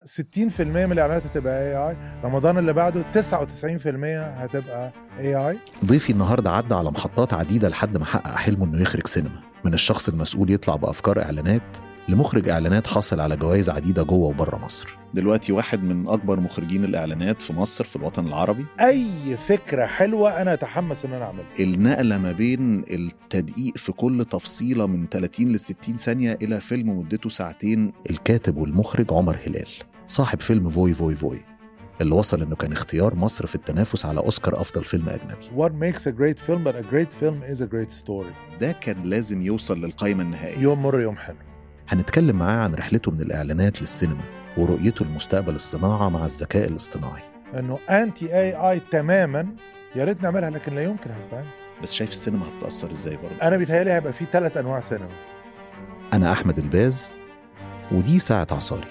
60% من الاعلانات هتبقى اي اي رمضان اللي بعده 99% هتبقى اي اي ضيفي النهارده عدى على محطات عديده لحد ما حقق حلمه انه يخرج سينما من الشخص المسؤول يطلع بافكار اعلانات لمخرج اعلانات حاصل على جوائز عديده جوه وبره مصر دلوقتي واحد من اكبر مخرجين الاعلانات في مصر في الوطن العربي اي فكره حلوه انا اتحمس ان انا اعملها النقله ما بين التدقيق في كل تفصيله من 30 ل 60 ثانيه الى فيلم مدته ساعتين الكاتب والمخرج عمر هلال صاحب فيلم فوي فوي فوي اللي وصل انه كان اختيار مصر في التنافس على اوسكار افضل فيلم اجنبي What makes a great film but a great film is a great story ده كان لازم يوصل للقائمه النهائيه يوم مر يوم حلو هنتكلم معاه عن رحلته من الاعلانات للسينما ورؤيته لمستقبل الصناعه مع الذكاء الاصطناعي انه انتي اي اي تماما يا ريت نعملها لكن لا يمكن هتتعمل بس شايف السينما هتتاثر ازاي برضه انا بيتهيألي هيبقى في ثلاث انواع سينما انا احمد الباز ودي ساعه عصاري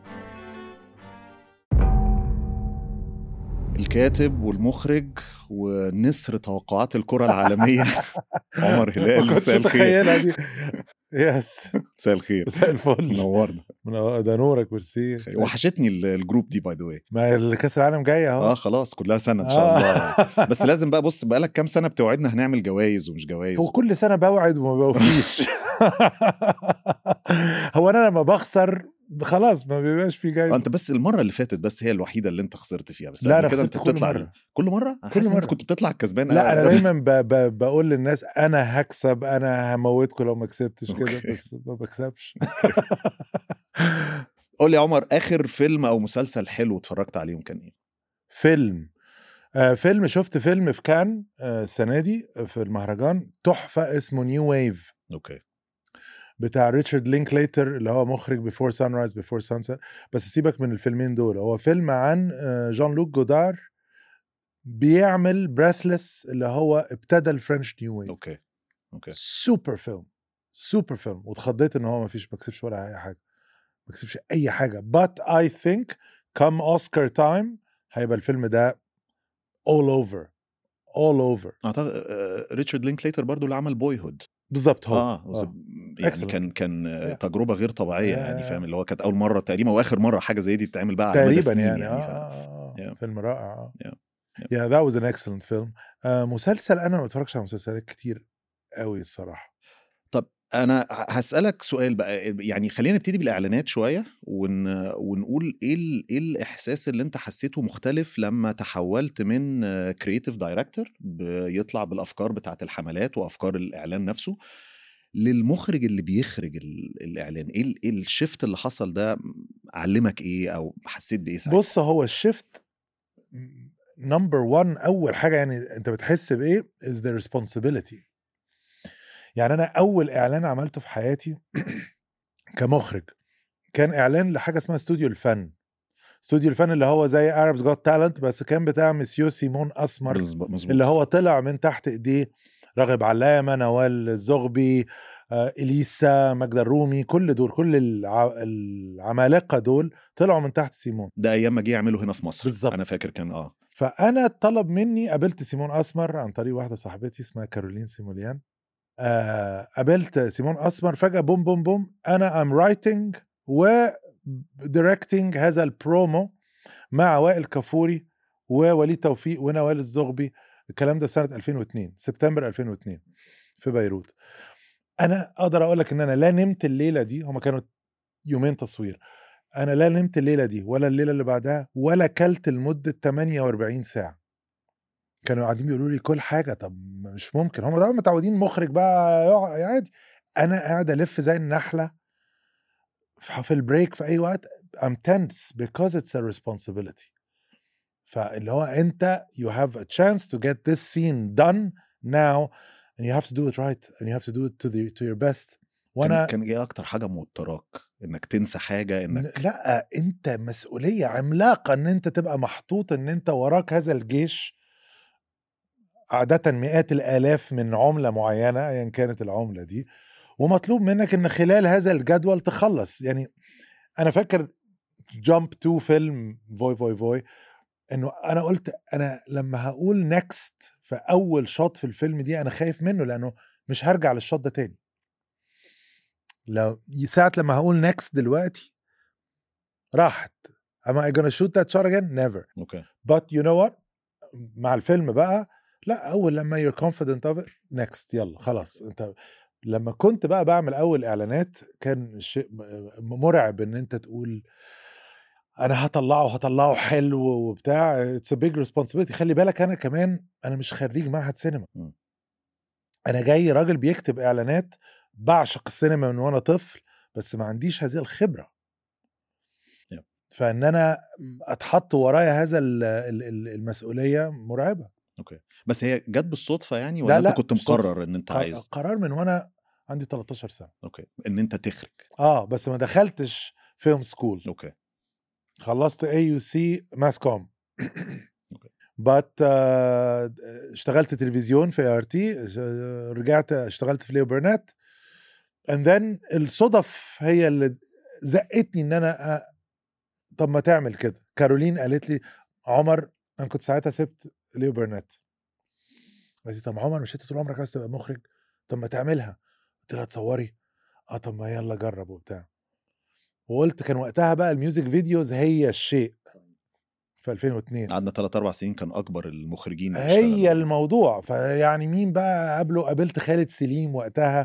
الكاتب والمخرج ونسر توقعات الكرة العالمية عمر هلال ما كنتش مساء الخير اتخيلها دي يس مساء الخير مساء الفل منورنا من- ده نورك ميرسي وحشتني ال- الجروب دي باي ذا واي ما الكاس العالم جاي اهو اه خلاص كلها سنه ان شاء الله بس لازم بقى بص بقالك كام سنه بتوعدنا هنعمل جوائز ومش جوائز هو كل سنه بوعد وما بوفيش هو انا لما بخسر خلاص ما بيبقاش في آه، جايزه انت بس المره اللي فاتت بس هي الوحيده اللي انت خسرت فيها بس لا قبل انا كده خسرت انت كل بتطلع مره كل مره أنا كل حاسس إن أنت مرة. كنت بتطلع الكسبان لا انا آه، دايما ب... ب... بقول للناس انا هكسب انا هموتكم لو ما كسبتش كده أوكي. بس ما بكسبش قول لي يا عمر اخر فيلم او مسلسل حلو اتفرجت عليهم كان ايه فيلم آه فيلم شفت فيلم في كان آه السنه دي في المهرجان تحفه اسمه نيو ويف اوكي بتاع ريتشارد لينكليتر اللي هو مخرج بيفور سان رايز بيفور سانسيت بس سيبك من الفيلمين دول هو فيلم عن آه، جان لوك جودار بيعمل بريثلس اللي هو ابتدى الفرنش نيو ويف اوكي اوكي سوبر فيلم سوبر فيلم واتخضيت ان هو ما فيش ما كسبش ولا اي حاجه ما كسبش اي حاجه but I think come Oscar time هيبقى الفيلم ده all over all over اعتقد آه، ريتشارد لينكليتر برضو اللي عمل بوي هود بالظبط هو اه آه. يعني Excellent. كان كان آه، Yeah. تجربه غير طبيعيه Yeah, يعني yeah, فاهم yeah. اللي هو كانت اول مره تقريبا واخر مره حاجه زي دي تتعمل بقى على مدى تقريبا سنين يعني, يعني, آه, ف... آه, آه Yeah. فيلم رائع آه. Yeah. Yeah. yeah that was an excellent film آه مسلسل انا ما بتفرجش على مسلسلات كتير قوي الصراحه انا ه- هسالك سؤال بقى يعني خلينا نبتدي بالاعلانات شويه ون... ونقول ايه ال... ايه الاحساس اللي انت حسيته مختلف لما تحولت من كرييتيف دايركتور بيطلع بالافكار بتاعت الحملات وافكار الاعلان نفسه للمخرج اللي بيخرج ال... الاعلان ايه ال... إيه الشيفت اللي حصل ده علمك ايه او حسيت بايه ساعتها بص هو الشيفت نمبر 1 اول حاجه يعني انت بتحس بايه is the responsibility يعني انا اول اعلان عملته في حياتي كمخرج كان اعلان لحاجه اسمها استوديو الفن استوديو الفن اللي هو زي Arabs Got Talent بس كان بتاع مسيو سيمون اسمر مظبوط مظبوط. اللي هو طلع من تحت ايديه راغب علامه نوال الزغبي آه، اليسا ماجدة الرومي كل دول كل الع... العمالقه دول طلعوا من تحت سيمون ده ايام ما جه يعملوا هنا في مصر بالظبط. انا فاكر كان اه فانا طلب مني قابلت سيمون اسمر عن طريق واحده صاحبتي اسمها كارولين سيموليان آه قابلت سيمون اسمر فجاه بوم بوم بوم انا ام رايتنج و دايركتنج هذا البرومو مع وائل كفوري ووليد توفيق ونوال الزغبي الكلام ده في سنه 2002 سبتمبر 2002 في بيروت انا اقدر اقول لك ان انا لا نمت الليله دي هما كانوا يومين تصوير انا لا نمت الليله دي ولا الليله اللي بعدها ولا كلت لمده 48 ساعه كانوا قاعدين بيقولوا لي كل حاجه طب مش ممكن هم طبعا متعودين مخرج بقى يقع- عادي انا قاعد الف زي النحله في في البريك في اي وقت I'm tense because it's a responsibility فاللي هو انت you have a chance to get this scene done now and you have to do it right and you have to do it to the to your best وانا وانا كان, كان ايه اكتر حاجه موتراك انك تنسى حاجه انك ن- لا انت مسؤوليه عملاقه ان انت تبقى محطوط ان انت وراك هذا الجيش عادة مئات الآلاف من عملة معينة أيا كانت العملة دي ومطلوب منك إن خلال هذا الجدول تخلص يعني أنا فاكر جامب تو فيلم فوي فوي فوي إنه أنا قلت أنا لما هقول نكست في أول شوت في الفيلم دي أنا خايف منه لأنه مش هرجع للشوت ده تاني لو ساعة لما هقول نكست دلوقتي راحت am I gonna shoot that shot again never اوكي but you know what مع الفيلم بقى لا اول لما you're confident of it next يلا خلاص انت لما كنت بقى بعمل اول اعلانات كان شيء م- مرعب ان انت تقول انا هطلعه هطلعه حلو وبتاع اتس بيج ريسبونسبيلتي خلي بالك انا كمان انا مش خريج معهد سينما مم. انا جاي راجل بيكتب اعلانات بعشق السينما من وانا طفل بس ما عنديش هذه الخبره يب. فان انا اتحط ورايا هذا ال- ال- ال- المسؤوليه مرعبه بس هي جت بالصدفه يعني لا، ولا انت لا، كنت بالصدفة. مقرر ان انت ق- عايز قرار من وانا عندي 13 سنه اوكي ان انت تخرج اه بس ما دخلتش فيلم سكول اوكي خلصت اي يو سي ماس كوم أوكي. بات اشتغلت تلفزيون في ار تي رجعت اشتغلت في ليو برنات اند ذن الصدف هي اللي زقتني ان انا أ- طب ما تعمل كده كارولين قالت لي عمر انا كنت ساعتها سبت ليو برنات قالت لي طب عمر مش انت طول عمرك عايز تبقى مخرج طب ما تعملها قلت لها تصوري اه طب ما يلا جرب وبتاع وقلت كان وقتها بقى الميوزك فيديوز هي الشيء في 2002 قعدنا 3 4 سنين كان اكبر المخرجين اللي هي اشتغلوا. الموضوع فيعني مين بقى قابله قابلت خالد سليم وقتها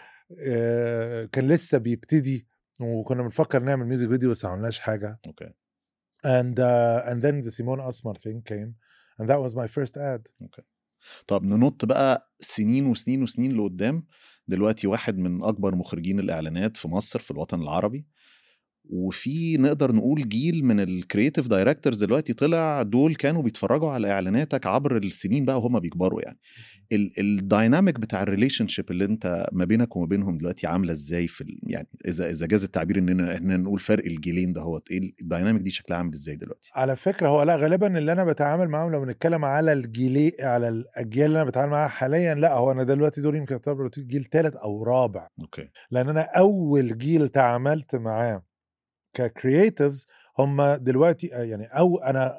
آه، كان لسه بيبتدي وكنا بنفكر نعمل ميوزك فيديو بس ما عملناش حاجه اوكي and uh, and then the Simone Asmar thing came and that was my first ad طب ننط بقى سنين وسنين وسنين لقدام دلوقتي واحد من اكبر مخرجين الاعلانات في مصر في الوطن العربي وفي نقدر نقول جيل من الكرييتيف دايركتورز دلوقتي طلع دول كانوا بيتفرجوا على اعلاناتك عبر السنين بقى وهم بيكبروا يعني الدايناميك بتاع الريليشن شيب اللي انت ما بينك وما بينهم دلوقتي عامله ازاي في ال- يعني اذا اذا جاز التعبير اننا احنا نقول فرق الجيلين دهوت ايه الدايناميك دي شكلها عامل ازاي دلوقتي على فكره هو لا غالبا اللي انا بتعامل معاهم لو بنتكلم على الجيل على الاجيال اللي انا بتعامل معاها حاليا لا هو انا دلوقتي دول يمكن يعتبروا جيل ثالث او رابع اوكي لان انا اول جيل تعاملت معاه ككرييتيفز هم دلوقتي آه، يعني او انا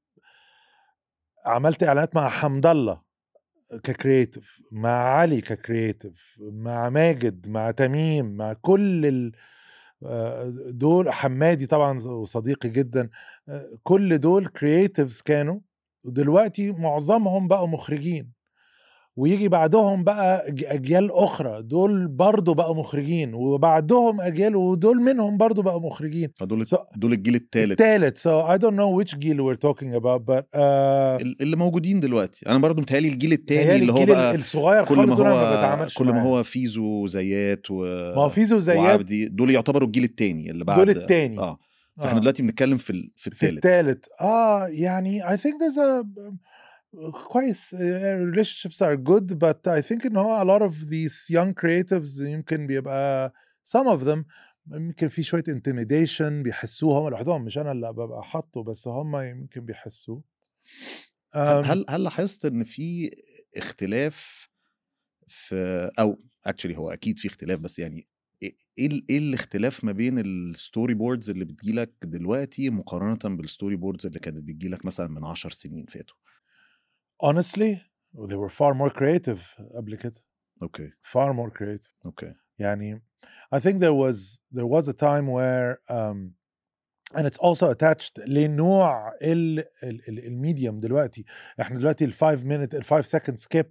عملت اعلانات مع حمد الله ككرييتيف مع علي ككرييتيف مع ماجد مع تميم مع كل ال آه، دول حمادي طبعا وصديقي جدا آه، كل دول كرييتيفز كانوا ودلوقتي معظمهم بقوا مخرجين ويجي بعدهم بقى أج- اجيال اخرى دول برضو بقوا مخرجين وبعدهم اجيال ودول منهم برضو بقوا مخرجين فدول So- دول الجيل الثالث التالت so I don't know which جيل we're talking about but uh, اللي موجودين دلوقتي انا برضو متهيألي الجيل التاني تهيألي اللي هو الجيل بقى الصغير كل ما خالص دول انا ما هو بتعاملش كل ما معاهم. هو فيزو زيات و ما هو فيزو زيات وعبدي دول يعتبروا الجيل التاني اللي بعد دول التاني اه فاحنا آه. دلوقتي بنتكلم في ال... في في الثالث التالت اه يعني I think there's a كويس uh, relationships are good but I think ان هو a lot of these young creatives يمكن بيبقى some of them يمكن في شوية intimidation بيحسوه هم لوحدهم مش انا اللي ببقى حاطه بس هم يمكن بيحسوه هل um, هل هل لاحظت ان في اختلاف في او اكشلي هو اكيد في اختلاف بس يعني ايه ايه ال- إيه الاختلاف ما بين الستوري بوردز اللي بتجيلك دلوقتي مقارنه بالستوري بوردز اللي كانت بتجيلك مثلا من 10 سنين فاتوا honestly they were far more creative قبل كده اوكي far more creative اوكي يعني I think there was there was a time where um, and it's also attached لنوع ال ال ال الميديوم دلوقتي احنا دلوقتي ال 5 minute ال 5 second skip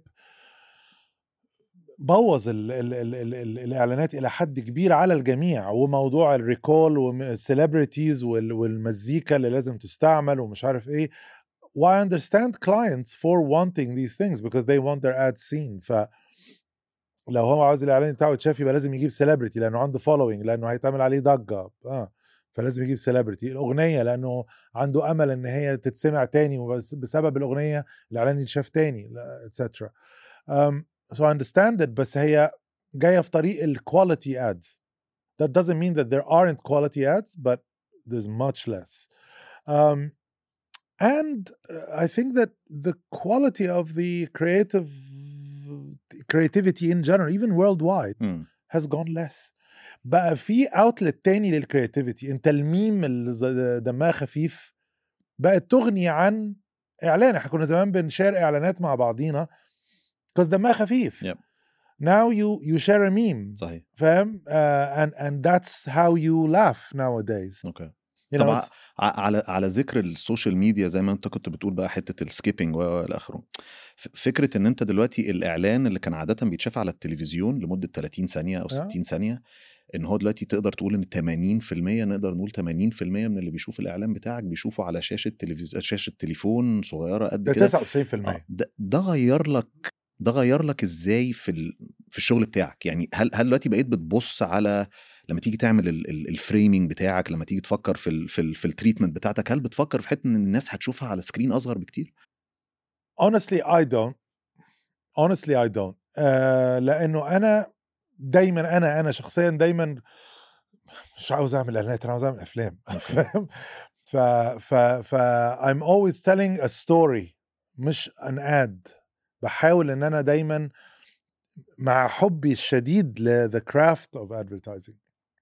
بوظ ال ال ال ال ال الاعلانات الى حد كبير على الجميع وموضوع الريكول والسيلبرتيز والمزيكا اللي لازم تستعمل ومش عارف ايه why understand clients for wanting these things because they want their ads seen ف لو هو عاوز الاعلان بتاعه يتشاف يبقى لازم يجيب سيلبرتي لانه عنده فولوينج لانه هيتعمل عليه ضجه اه فلازم يجيب سيلبرتي الاغنيه لانه عنده امل ان هي تتسمع تاني وبس بسبب الاغنيه الاعلان يتشاف تاني اتسترا um, so I understand it بس هي جايه في طريق الكواليتي ads that doesn't mean that there aren't quality ads but there's much less um, and uh, I think that the quality of the creative creativity in general even worldwide مم. has gone less بقى في اوتلت تاني للكرياتيفيتي انت الميم اللي ز- دمها خفيف بقت تغني عن اعلان احنا كنا زمان بنشار اعلانات مع بعضينا because دمها خفيف Yep. now you you share a meme صحيح فاهم uh, and and that's how you laugh nowadays اوكي you طب know ع- it's, ع- على على ذكر السوشيال ميديا زي ما انت كنت بتقول بقى حته السكيبنج والى اخره ف- فكره ان انت دلوقتي الاعلان اللي كان عاده بيتشاف على التلفزيون لمده 30 ثانيه او yeah. 60 ثانيه ان هو دلوقتي تقدر تقول ان 80% نقدر نقول 80% من اللي بيشوف الاعلان بتاعك بيشوفه على شاشه تلفزيون شاشه تليفون صغيره قد ده كده 99% اه ده, ده غير لك ده غير لك ازاي في ال... في الشغل بتاعك يعني هل هل دلوقتي بقيت بتبص على لما تيجي تعمل ال- ال- الفريمينج بتاعك لما تيجي تفكر في ال... في, ال... في التريتمنت بتاعتك هل بتفكر في حته ان الناس هتشوفها على سكرين اصغر بكتير honestly I don't honestly I don't آه لانه انا دايما انا انا شخصيا دايما مش عاوز اعمل اعلانات انا عاوز اعمل افلام اوكي فاهم ف ف ف I'm always telling a story مش an ad بحاول ان انا دايما مع حبي الشديد ل the craft of advertising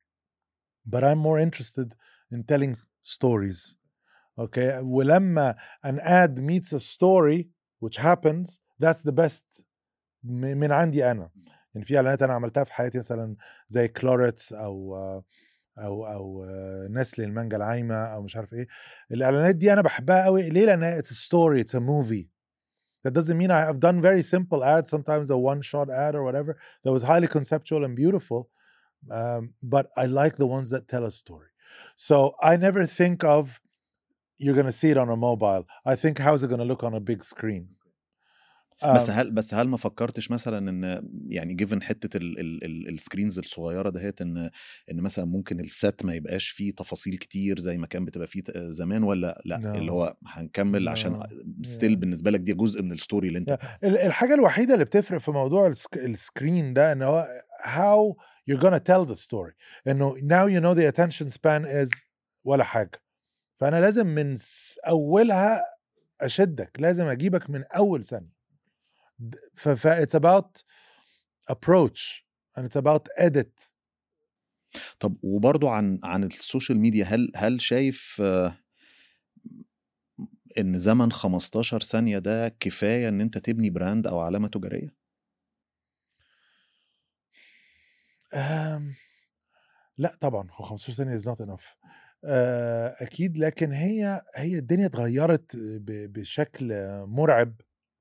but I'm more interested in telling stories okay ولما an ad meets a story which happens that's the best م- من عندي انا يعني في اعلانات انا عملتها في حياتي مثلا زي كلوريتس او او او نسلي المانجا العايمه او مش عارف ايه الاعلانات دي انا بحبها قوي ليه لان it's a story it's a movie that doesn't mean I, I've done very simple ads sometimes a one shot ad or whatever that was highly conceptual and beautiful um, but I like the ones that tell a story so I never think of you're going to see it on a mobile I think how's it going to look on a big screen بس um, هل بس هل ما فكرتش مثلا ان يعني جيفن حته ال... ال... ال... السكرينز الصغيره دهيت ان ان مثلا ممكن السات ما يبقاش فيه تفاصيل كتير زي ما كان بتبقى فيه ت- زمان ولا لا اللي no هو هنكمل عشان no ستيل yeah بالنسبه لك دي جزء من الستوري اللي انت Yeah. بتاعها ال- الحاجة الوحيدة اللي بتفرق في موضوع السك- السكرين ده ان هو how you're gonna tell the story انه now you know the attention span is ولا حاجة فانا لازم من س- اولها اشدك لازم اجيبك من اول ثانية د- ف ف it's about approach and it's about edit طب وبرضو عن عن السوشيال ميديا هل هل شايف آه، ان زمن 15 ثانيه ده كفايه ان انت تبني براند او علامه تجاريه um, لا طبعا هو 15 ثانية is not enough آه، اكيد لكن هي هي الدنيا اتغيرت ب- بشكل مرعب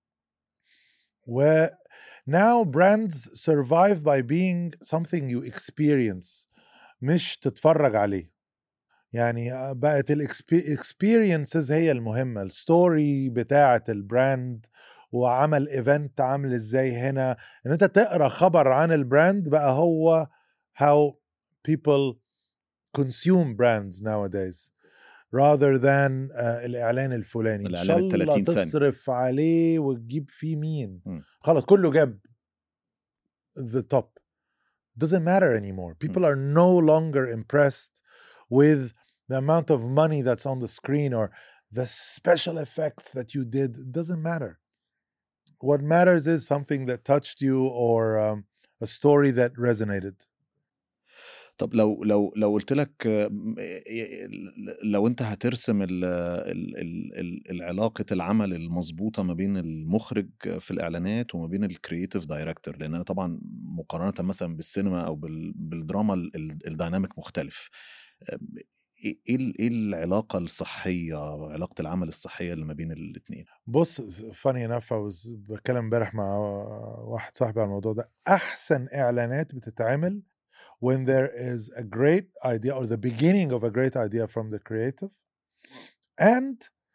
و now brands survive by being something you experience مش تتفرج عليه يعني بقت الاكسبيرينسز هي المهمة الستوري بتاعة البراند وعمل ايفنت عامل ازاي هنا ان انت تقرا خبر عن البراند بقى هو how people consume brands nowadays rather than uh, الاعلان الفلاني ان شاء الاعلان ال الله 30 ثانيه تصرف عليه وتجيب فيه مين مم. خلاص كله جاب the top doesn't matter anymore مم. people are no longer impressed with the amount of money that's on the screen or the special effects that you did it doesn't matter what matters is something that touched you or um, a story that resonated طب لو لو لو قلت لك آه، م- آه، لو انت هترسم ال ال ال ال العلاقة العمل المظبوطة ما بين المخرج في الإعلانات وما بين الكرييتيف دايركتور لأن أنا طبعا مقارنة مثلا بالسينما أو بال- بالدراما ال- ال- الديناميك مختلف آه، ايه إيه ال- إيه العلاقة الصحية علاقة العمل الصحية اللي ما بين الاتنين بص funny enough I was بتكلم امبارح مع واحد صاحبي على الموضوع ده احسن اعلانات بتتعمل when there is a great idea or the beginning of a great idea from the creative and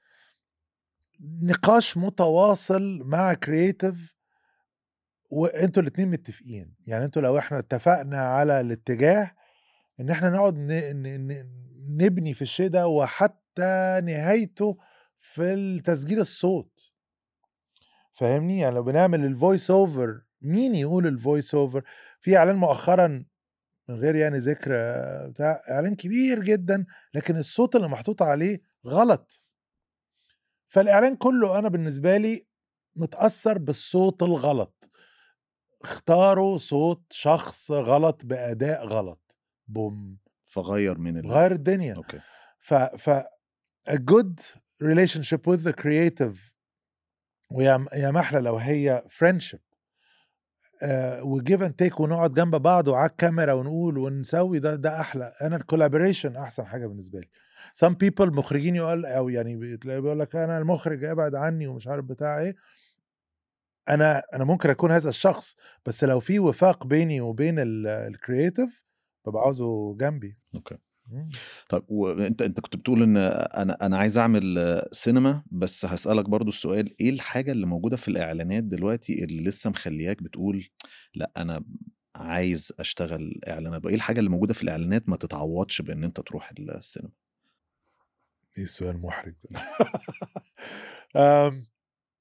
نقاش متواصل مع كرييتيف وانتوا الاتنين متفقين يعني انتوا لو احنا اتفقنا على الاتجاه ان احنا نقعد ن- ن- ن- نبني في الشيء ده وحتى نهايته في التسجيل الصوت فاهمني يعني لو بنعمل الفويس اوفر مين يقول الفويس اوفر في اعلان مؤخرا من غير يعني ذكر آه، بتاع اعلان كبير جدا لكن الصوت اللي محطوط عليه غلط فالاعلان كله انا بالنسبه لي متاثر بالصوت الغلط اختاروا صوت شخص غلط باداء غلط بوم فغير من ال... غير الدنيا اوكي ف ف a good relationship with the creative ويا يا محلى لو هي friendship وجيف اند تيك ونقعد جنب بعض وعلى الكاميرا ونقول ونسوي ده ده احلى انا الكولابوريشن احسن حاجه بالنسبه لي some people مخرجين يقول او يعني بتلاقي بيقول لك انا المخرج ابعد عني ومش عارف بتاع ايه انا انا ممكن اكون هذا الشخص بس لو في وفاق بيني وبين الكرييتيف ببقى عاوزه جنبي اوكي مم. طيب وانت انت كنت بتقول ان انا انا عايز اعمل سينما بس هسألك برضو السؤال ايه الحاجة اللي موجودة في الاعلانات دلوقتي اللي لسه مخلياك بتقول لا انا عايز اشتغل اعلانات ايه الحاجة اللي موجودة في الاعلانات ما تتعوضش بان انت تروح السينما ايه السؤال محرج ده أم،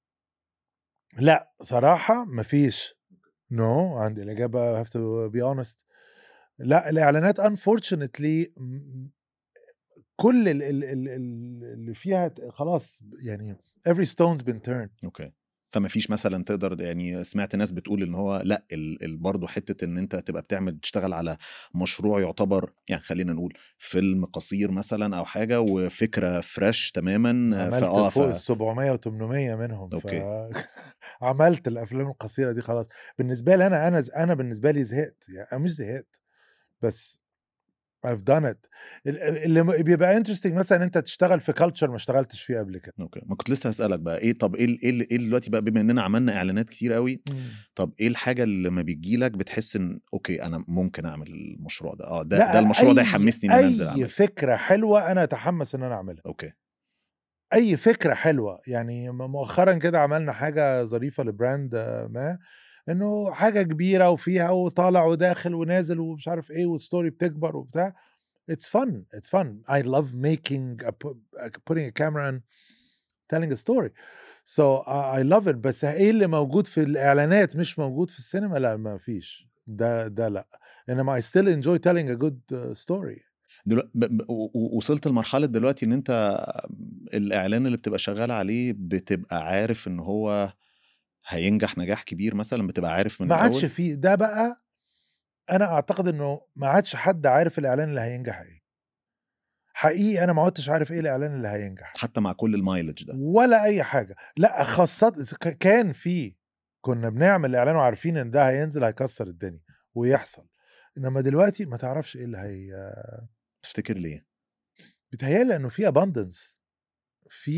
لا صراحة مفيش نو no, عندي الإجابة have to be honest لا الإعلانات unfortunately م- كل ال- ال- ال- ال- اللي فيها ت- خلاص يعني every stone's been turned اوكي فما فيش مثلا تقدر يعني سمعت ناس بتقول ان هو لا ال ال برضه حته ان انت تبقى بتعمل تشتغل على مشروع يعتبر يعني خلينا نقول فيلم قصير مثلا او حاجه وفكره فريش تماما عملت فاه فوق ف... ال 700 و 800 منهم اوكي ف عملت الافلام القصيره دي خلاص بالنسبه لي انا انا انا بالنسبه لي زهقت يعني أنا مش زهقت بس I've done it ال- اللي م- بيبقى interesting مثلا انت تشتغل في كلتشر ما اشتغلتش فيه قبل كده اوكي ما كنت لسه هسالك بقى ايه طب ايه ال- ايه ال- ايه دلوقتي بقى بما اننا عملنا اعلانات كتير قوي طب ايه الحاجه اللي لما بتجيلك بتحس ان اوكي انا ممكن اعمل المشروع ده اه ده ده لا المشروع ده اي يحمسني ان انا انزل اي اعمله فكره حلوه انا اتحمس ان انا اعملها اوكي اي فكره حلوه يعني م- مؤخرا كده عملنا حاجه ظريفه لبراند آه، ما انه حاجه كبيره وفيها وطالع وداخل ونازل ومش عارف ايه والستوري بتكبر وبتاع it's fun it's fun I love making a, pu- a- putting a camera and telling a story so I I love it بس ايه اللي موجود في الاعلانات مش موجود في السينما لا ما فيش ده ده لا انما I still enjoy telling a good uh, story دلوقتي ب... ب... و- و- وصلت لمرحله دلوقتي ان انت الاعلان اللي بتبقى شغال عليه بتبقى عارف ان هو هينجح نجاح كبير مثلا بتبقى عارف من ما عادش الاول في ده بقى انا اعتقد انه ما عادش حد عارف الاعلان اللي هينجح ايه حقيقي انا ما عدتش عارف ايه الاعلان اللي هينجح حتى مع كل المايلج ده ولا اي حاجه لا خاصه ك- كان في كنا بنعمل اعلان وعارفين ان ده هينزل هيكسر الدنيا ويحصل انما دلوقتي ما تعرفش ايه اللي هي تفتكر ليه بيتهيألي انه في اباندنس في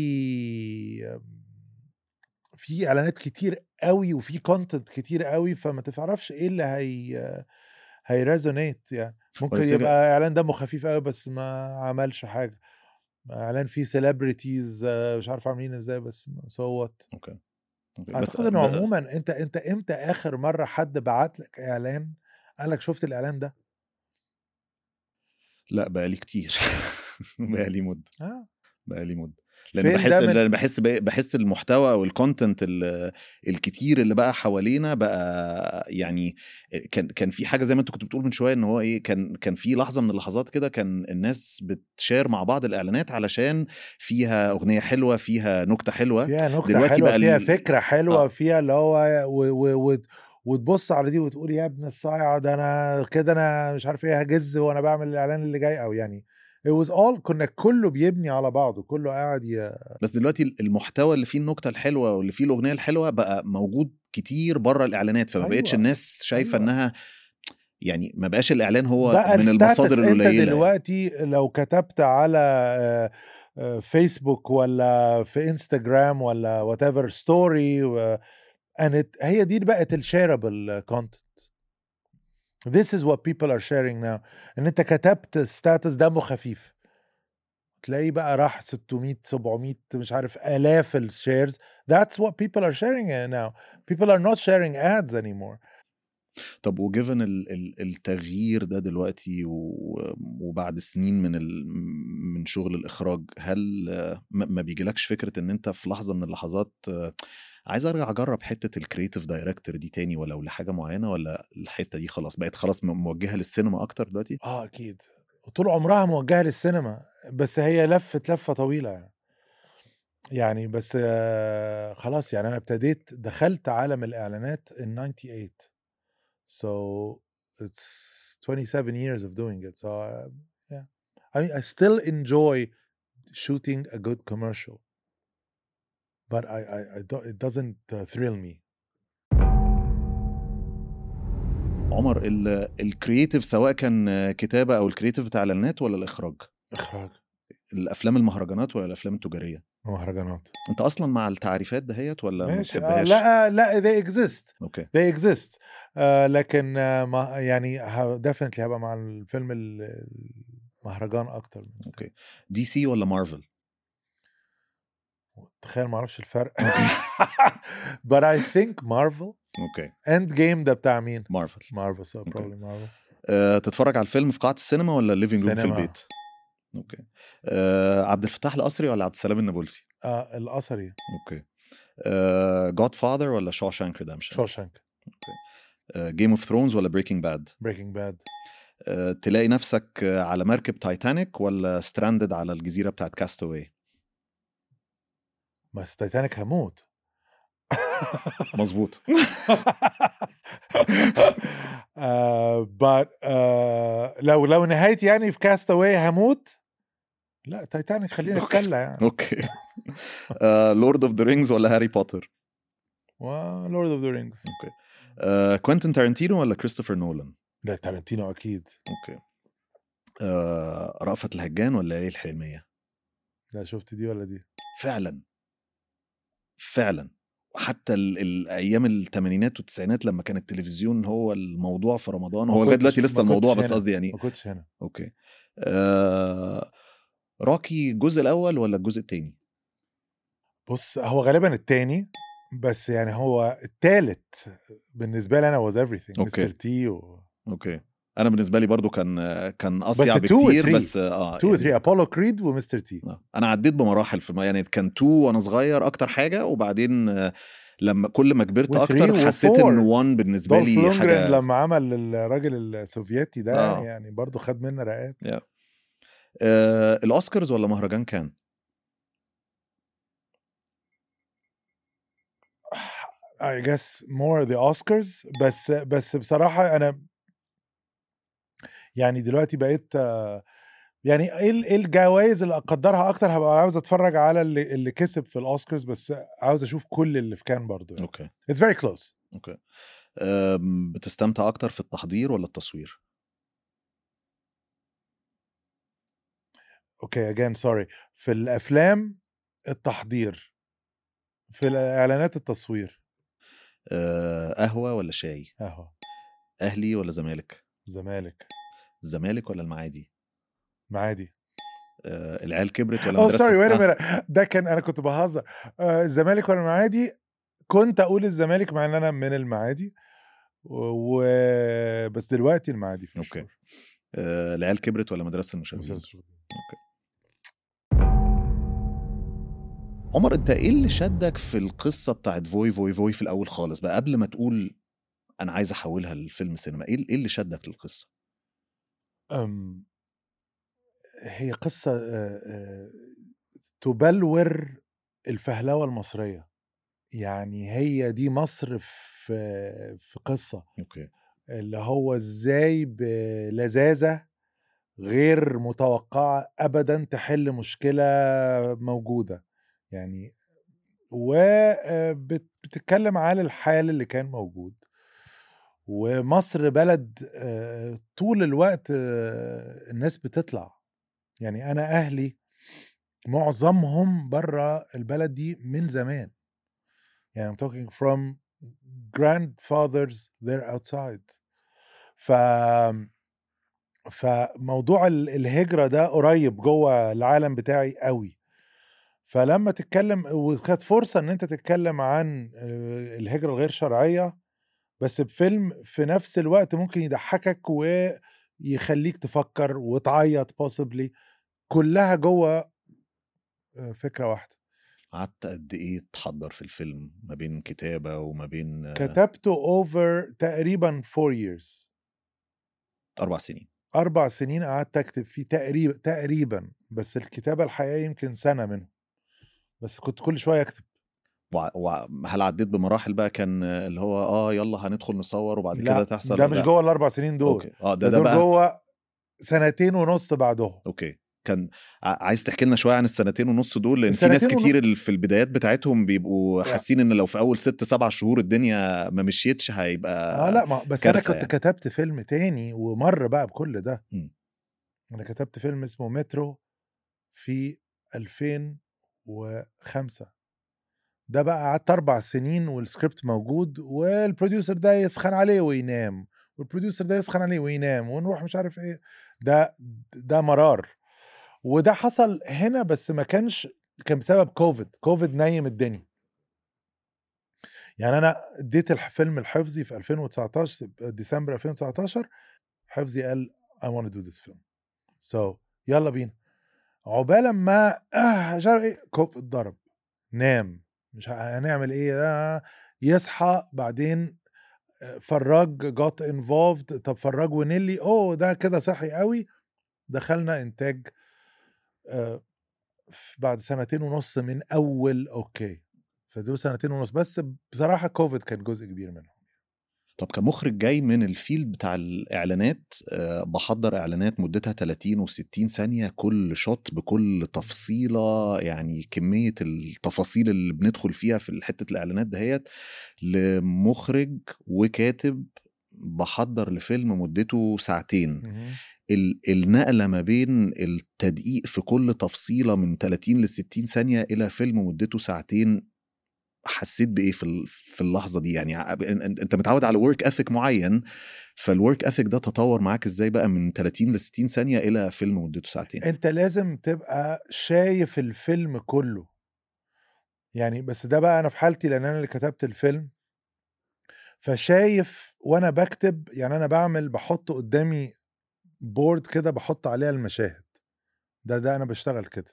في اعلانات كتير قوي وفي كونتنت كتير قوي فما تعرفش ايه اللي هي هيريزونيت يعني ممكن ولذلك- يبقى اعلان دمه خفيف قوي بس ما عملش حاجه اعلان فيه سيلبرتيز مش عارف عاملين ازاي بس صوت اوكي اوكي اعتقد انه ب- عموما انت انت امتى اخر مره حد بعت لك اعلان قال لك شفت الاعلان ده لا بقالي كتير بقالي مده اه بقالي مده لان فين بحس ده من- لان بحس بحس المحتوى او الكونتنت ال- الكتير اللي بقى حوالينا بقى يعني كان كان في حاجه زي ما انت كنت بتقول من شويه ان هو ايه كان كان في لحظه من اللحظات كده كان الناس بتشير مع بعض الاعلانات علشان فيها اغنيه حلوه فيها نكته حلوه فيها نكته دلوقتي حلوه بقى فيها ال- فكره حلوه آه. فيها اللي هو و و و وتبص على دي وتقول يا ابن الصايع ده انا كده انا مش عارف ايه هجز وانا بعمل الاعلان اللي جاي او يعني it was all كنا كله بيبني على بعضه كله قاعد ي... بس دلوقتي المحتوى اللي فيه النكته الحلوه واللي فيه الاغنيه الحلوه بقى موجود كتير بره الاعلانات فما بقتش أيوة. الناس شايفه أيوة. انها يعني ما بقاش الاعلان هو بقى من الستاتس المصادر انت القليله يعني. دلوقتي لو كتبت على آه، آه، فيسبوك ولا في انستجرام ولا وات ايفر ستوري هي دي بقت الشيربل كونتنت This is what people are sharing now ان انت كتبت ستاتس دمه خفيف تلاقيه بقى راح 600 700 مش عارف الاف الشيرز That's what people are sharing now people are not sharing ads anymore طب وجيفن التغيير ده دلوقتي و- وبعد سنين من ال- من شغل الاخراج هل آه، ما ما بيجيلكش فكره ان انت في لحظه من اللحظات آه، عايز ارجع اجرب حته الكرييتيف دايركتور دي تاني ولو لحاجه معينه ولا الحته دي خلاص بقت خلاص م- موجهه للسينما اكتر دلوقتي اه اكيد وطول عمرها موجهه للسينما بس هي لفت لفه طويله يعني يعني بس آه، خلاص يعني انا ابتديت دخلت عالم الاعلانات in 98 so it's 27 years of doing it so uh, yeah I mean I still enjoy shooting a good commercial but I I, I don't, it doesn't uh, thrill me عمر الكرييتيف سواء كان كتابه او الكرييتيف بتاع الاعلانات ولا الاخراج اخراج الافلام المهرجانات ولا الافلام التجاريه مهرجانات انت اصلا مع التعريفات دهيت ولا ما ماشي آه بتحبهاش لا لا they exist اوكي they exist آه لكن آه ما يعني ديفنتلي هبقى مع الفيلم ال- المهرجان اكتر من اوكي دي سي ولا مارفل تخيل ما اعرفش الفرق but I think Marvel اوكي End Game ده بتاع مين؟ مارفل مارفل so أوكي. probably Marvel أه تتفرج على الفيلم في قاعه السينما ولا الليفينج روم في سينما. البيت اوكي أه عبد الفتاح القصري ولا عبد السلام النابلسي آه القصري اوكي جود فاذر ولا شوشانك ريدمشن شوشانك جيم اوف ثرونز ولا بريكنج باد بريكنج باد تلاقي نفسك آه، على مركب تايتانيك ولا ستراندد على الجزيره بتاعت كاستاوي بس تايتانيك هموت مظبوط آه but آه لو لو نهايتي يعني في كاستاوي هموت لا تايتانيك خلينا أوكي. نتسلى يعني اوكي لورد اوف ذا رينجز ولا هاري بوتر ولورد اوف ذا رينجز اوكي كوينتين تارنتينو ولا كريستوفر نولان ده تارنتينو اكيد اوكي آه رأفت الهجان ولا ايه الحلميه لا شفت دي ولا دي فعلا فعلا وحتى ال- الايام الثمانينات والتسعينات لما كان التلفزيون هو الموضوع في رمضان ما هو لغايه كنتش- دلوقتي لسه ما الموضوع كنتش بس هنا. قصدي يعني ما كنتش هنا اوكي آه روكي الجزء الاول ولا الجزء الثاني بص هو غالبا التاني بس يعني هو التالت بالنسبه لي انا واز everything أوكي. مستر تي و اوكي انا بالنسبه لي برضو كان كان اصيع two و بكتير three. بس اه 2 و يعني 3 ابولو كريد ومستر تي آه. انا عديت بمراحل في الم- يعني كان 2 وانا صغير اكتر حاجه وبعدين آه، لما كل ما كبرت و three اكتر و حسيت four. ان 1 بالنسبه دولف لي لونجرين حاجه لما عمل الراجل السوفيتي ده آه. يعني برضه خد منا رقات آه الاوسكارز ولا مهرجان كان I guess more the Oscars بس بس بصراحة أنا يعني دلوقتي بقيت آه، يعني ايه ال- إيه الجوائز اللي اقدرها اكتر هبقى عاوز اتفرج على اللي, اللي كسب في الاوسكارز بس عاوز اشوف كل اللي في كان برضه يعني. اوكي It's very close اوكي آم، بتستمتع اكتر في التحضير ولا التصوير اوكي again sorry في الافلام التحضير في الاعلانات التصوير آه، قهوه ولا شاي اهو اهلي ولا زمالك زمالك الزمالك ولا المعادي معادي آه، العيال كبرت ولا اوه مدرسة- سوري ويت آه، ده كان انا كنت بهزر آه، الزمالك ولا المعادي كنت اقول الزمالك مع ان انا من المعادي و و- بس دلوقتي المعادي في أوكي. آه، العيال كبرت ولا مدرسه المشاغبين عمر انت ايه اللي شدك في القصه بتاعت فوي فوي فوي في الاول خالص بقى قبل ما تقول انا عايز احولها لفيلم سينما ايه ايه اللي شدك للقصه أم هي قصة آه، آه، تبلور الفهلوة المصرية يعني هي دي مصر في في قصة اوكي اللي هو ازاي بلذاذة غير متوقعة ابدا تحل مشكلة موجودة يعني وبتتكلم على الحال اللي كان موجود ومصر بلد آه، طول الوقت آه، الناس بتطلع يعني انا اهلي معظمهم بره البلد دي من زمان يعني I'm talking from grandfathers they're outside ف فموضوع ال- الهجرة ده قريب جوه العالم بتاعي قوي فلما تتكلم وكانت فرصة ان انت تتكلم عن آه، الهجرة الغير شرعية بس بفيلم في نفس الوقت ممكن يضحكك ويخليك تفكر وتعيط possibly كلها جوه آه، فكرة واحدة قعدت قد ايه تحضر في الفيلم ما بين كتابه وما بين آه، كتبته اوفر تقريبا 4 years اربع سنين اربع سنين قعدت اكتب فيه تقريبا تقريبا بس الكتابه الحقيقيه يمكن سنه منهم بس كنت كل شويه اكتب وع- وهل عديت بمراحل بقى كان آه، اللي هو اه يلا هندخل نصور وبعد كده لا تحصل ده مش لا. جوه الاربع سنين دول اوكي اه ده ده, ده دول بقى جوه سنتين ونص بعدهم اوكي كان ع- عايز تحكي لنا شويه عن السنتين ونص دول لان في ناس السنتين كتير اللي في البدايات بتاعتهم بيبقوا لا. حاسين ان لو في اول ست سبع شهور الدنيا ما مشيتش هيبقى اه لا ما بس كارثة انا كنت يعني. كتبت فيلم تاني ومر بقى بكل ده مم. انا كتبت فيلم اسمه مترو في 2005 ده بقى قعدت اربع سنين والسكريبت موجود والبروديوسر ده يسخن عليه وينام والبروديوسر ده يسخن عليه وينام ونروح مش عارف ايه ده ده مرار وده حصل هنا بس ما كانش كان بسبب كوفيد كوفيد نايم الدنيا يعني انا اديت الفيلم الحفظي في 2019 ديسمبر 2019 حفظي قال I want to do this film so يلا بينا عقبال ما آه مش عارف ايه كوفيد ضرب نام مش ه- هنعمل ايه آه يصحى بعدين آه، فراج جات انفولفد طب فراج ونيلي اوه ده كده صحي قوي دخلنا انتاج آه، ف- بعد سنتين ونص من اول اوكي فدول سنتين ونص بس بصراحه كوفيد كان جزء كبير منهم طب كمخرج جاي من الفيلد بتاع الاعلانات آه، بحضر اعلانات مدتها 30 و60 ثانيه كل شوت بكل تفصيله يعني كميه التفاصيل اللي بندخل فيها في حته الاعلانات دهيت لمخرج وكاتب بحضر لفيلم مدته ساعتين مهم. ال- النقله ما بين التدقيق في كل تفصيله من 30 ل 60 ثانيه الى فيلم مدته ساعتين حسيت بايه في ال- في اللحظه دي يعني ع- أن- أن- انت متعود على ورك اثيك معين فالورك اثيك ده تطور معاك ازاي بقى من 30 ل 60 ثانيه الى فيلم مدته ساعتين انت لازم تبقى شايف الفيلم كله يعني بس ده بقى انا في حالتي لان انا اللي كتبت الفيلم فشايف وانا بكتب يعني انا بعمل بحط قدامي بورد كده بحط عليها المشاهد ده ده انا بشتغل كده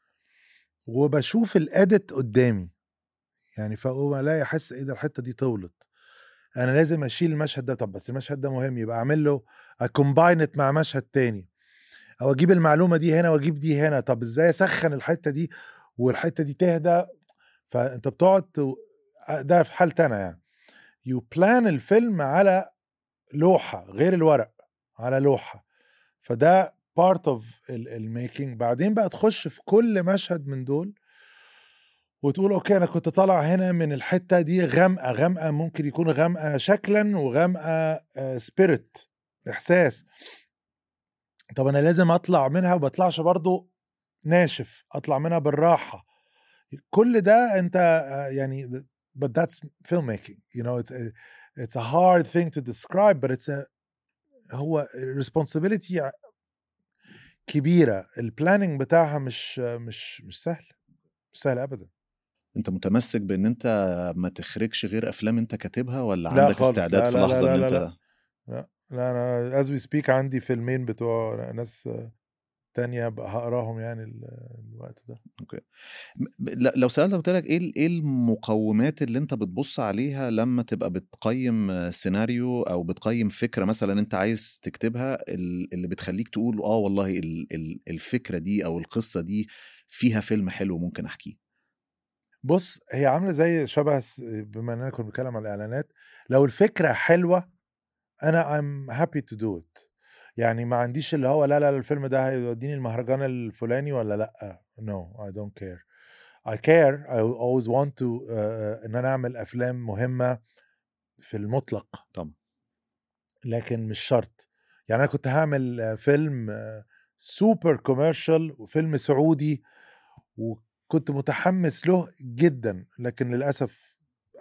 وبشوف الاديت قدامي يعني فاقوم الاقي احس ايه ده الحته دي طولت انا لازم اشيل المشهد ده طب بس المشهد ده مهم يبقى اعمل له اكومباينت مع مشهد تاني او اجيب المعلومه دي هنا واجيب دي هنا طب ازاي اسخن الحته دي والحته دي تهدى فانت بتقعد تو- ده في حالتي انا يعني يو بلان الفيلم على لوحه غير الورق على لوحه فده بارت اوف الميكنج بعدين بقى تخش في كل مشهد من دول وتقول اوكي انا كنت طالع هنا من الحته دي غامقه غامقه ممكن يكون غامقه شكلا وغامقه سبيريت احساس طب انا لازم اطلع منها وبطلعش برضو ناشف اطلع منها بالراحه كل ده انت آه، يعني but that's filmmaking you know it's a, it's a hard thing to describe but it's a هو responsibility ع- كبيره البلاننج بتاعها مش مش مش سهل مش سهل ابدا انت متمسك بان انت ما تخرجش غير افلام انت كاتبها ولا لا عندك خالص، استعداد لا، في لا، لا، لحظه لا، ان لا، انت لا. لا لا انا از وي سبيك عندي فيلمين بتوع ناس تانية بقى هقراهم يعني ال- الوقت ده م- ل- لو سألتك قلت لك ايه ال- ايه المقومات اللي انت بتبص عليها لما تبقى بتقيم سيناريو او بتقيم فكره مثلا انت عايز تكتبها ال- اللي بتخليك تقول اه والله ال- ال- الفكره دي او القصه دي فيها فيلم حلو ممكن احكيه بص هي عامله زي شبه س- بما اننا كنا بنتكلم على الاعلانات لو الفكره حلوه انا I'm happy to do it يعني ما عنديش اللي هو لا لا الفيلم ده هيوديني المهرجان الفلاني ولا لا no I don't care I care I always want to uh, ان انا اعمل افلام مهمه في المطلق طبعا لكن مش شرط يعني انا كنت هعمل آه، فيلم سوبر كوميرشال وفيلم سعودي وكنت متحمس له جدا لكن للاسف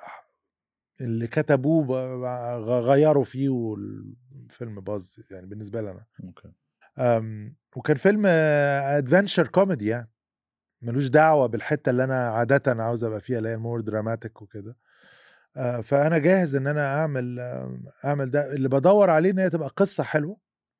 اللي كتبوه ب- ب- غيروا فيه والفيلم باظ يعني بالنسبه لي انا اوكي أم، وكان فيلم ادفنشر كوميدي يعني ملوش دعوه بالحته اللي انا عاده عاوز ابقى فيها اللي هي المور دراماتيك وكده آه، فانا جاهز ان انا اعمل آم، اعمل ده اللي بدور عليه ان هي تبقى قصه حلوه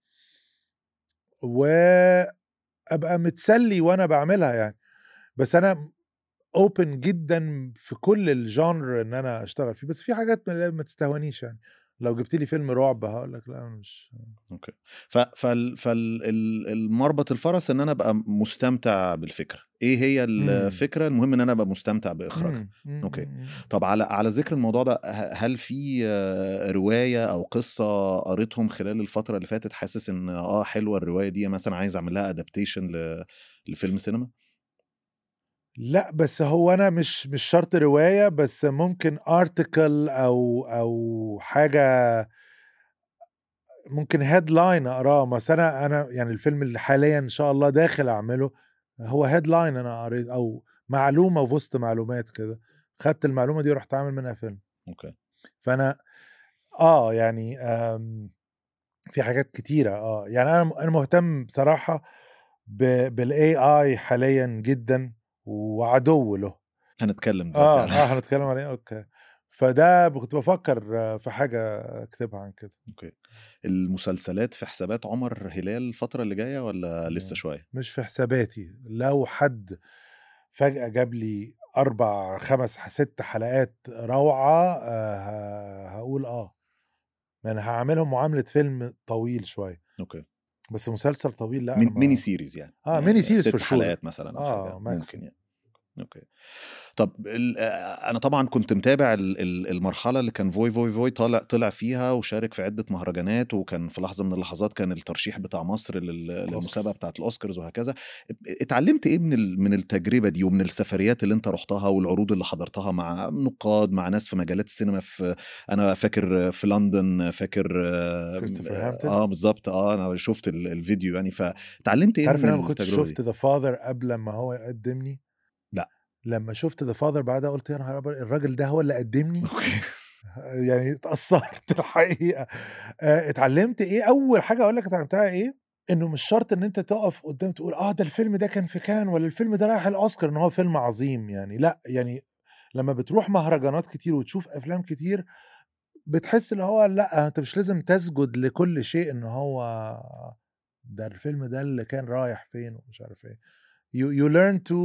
وابقى متسلي وانا بعملها يعني بس انا اوبن جدا في كل الجانر ان انا اشتغل فيه بس في حاجات ما ما تستهونيش يعني لو جبت لي فيلم رعب هقول لك لا أنا مش اوكي ف فال فال ال- المربط الفرس ان انا ابقى مستمتع بالفكره ايه هي مم. الفكره المهم ان انا ابقى مستمتع باخراجها مم. مم. أوكي. مم. طب على على ذكر الموضوع ده ه- هل في آه، روايه او قصه قريتهم خلال الفتره اللي فاتت حاسس ان اه حلوه الروايه دي مثلا عايز اعمل لها ادابتيشن لفيلم سينما لا بس هو انا مش مش شرط روايه بس ممكن ارتكل او او حاجه ممكن هيدلاين اقراه مثلا انا يعني الفيلم اللي حاليا ان شاء الله داخل اعمله هو هيدلاين انا قريت او معلومه في وسط معلومات كده خدت المعلومه دي ورحت عامل منها فيلم اوكي فانا اه يعني آم، في حاجات كتيره اه يعني انا انا مهتم بصراحه بالاي اي حاليا جدا وعدو له هنتكلم دلوقتي اه على اه هنتكلم عليه اوكي فده كنت بفكر آه، في حاجه اكتبها عن كده اوكي المسلسلات في حسابات عمر هلال الفتره اللي جايه ولا لسه مم. شويه مش في حساباتي لو حد فجاه جاب لي اربع خمس ست حلقات روعه آه ه- هقول اه يعني هعملهم معامله فيلم طويل شويه اوكي بس مسلسل طويل لا أنا مين ما- ميني سيريز يعني آه، يعني ميني سيريز ست for sure. حلقات مثلا او آه، حاجه maximum. ممكن يعني اوكي طب ال- آه، انا طبعا كنت متابع ال- ال- المرحله اللي كان فوي فوي فوي طالع طلع فيها وشارك في عده مهرجانات وكان في لحظه من اللحظات كان الترشيح بتاع مصر لل- للمسابقه بتاعه الاوسكارز وهكذا اتعلمت ايه من ال- من التجربه دي ومن السفريات اللي انت رحتها والعروض اللي حضرتها مع نقاد مع ناس في مجالات السينما في انا فاكر في لندن فاكر آه، كريستوفر آه، هامبتون؟ اه بالظبط اه انا شفت ال- الفيديو يعني فتعلمت ايه عارف من ان انا ما كنتش التجربه شفت دي ذا فاذر قبل ما هو يقدمني لا. لما شفت ذا فاذر بعدها قلت يا نهار أبيض، الراجل ده هو اللي قدمني اوكي يعني اتأثرت الحقيقة آه، اتعلمت ايه اول حاجة اقول لك اتعلمتها ايه انه مش شرط ان انت تقف قدام تقول اه ده الفيلم ده كان في كان ولا الفيلم ده رايح الاوسكار ان هو فيلم عظيم يعني لا يعني لما بتروح مهرجانات كتير وتشوف افلام كتير بتحس اللي هو لا انت مش لازم تسجد لكل شيء ان هو ده الفيلم ده اللي كان رايح فين ومش عارف ايه you, you learn to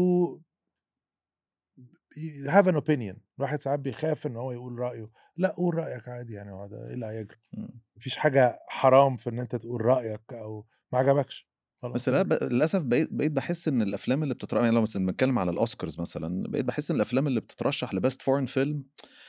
have an opinion الواحد ساعات بيخاف ان هو يقول رايه لا قول رايك عادي يعني هو ده ايه اللي هيجري مم. مفيش حاجه حرام في ان انت تقول رايك او ما عجبكش خلاص بس لا ب... للاسف بقيت بقيت بحس ان الافلام اللي بتترشح يعني لو مثلا بنتكلم على الاوسكارز مثلا بقيت بحس ان الافلام اللي بتترشح لبست فورن فيلم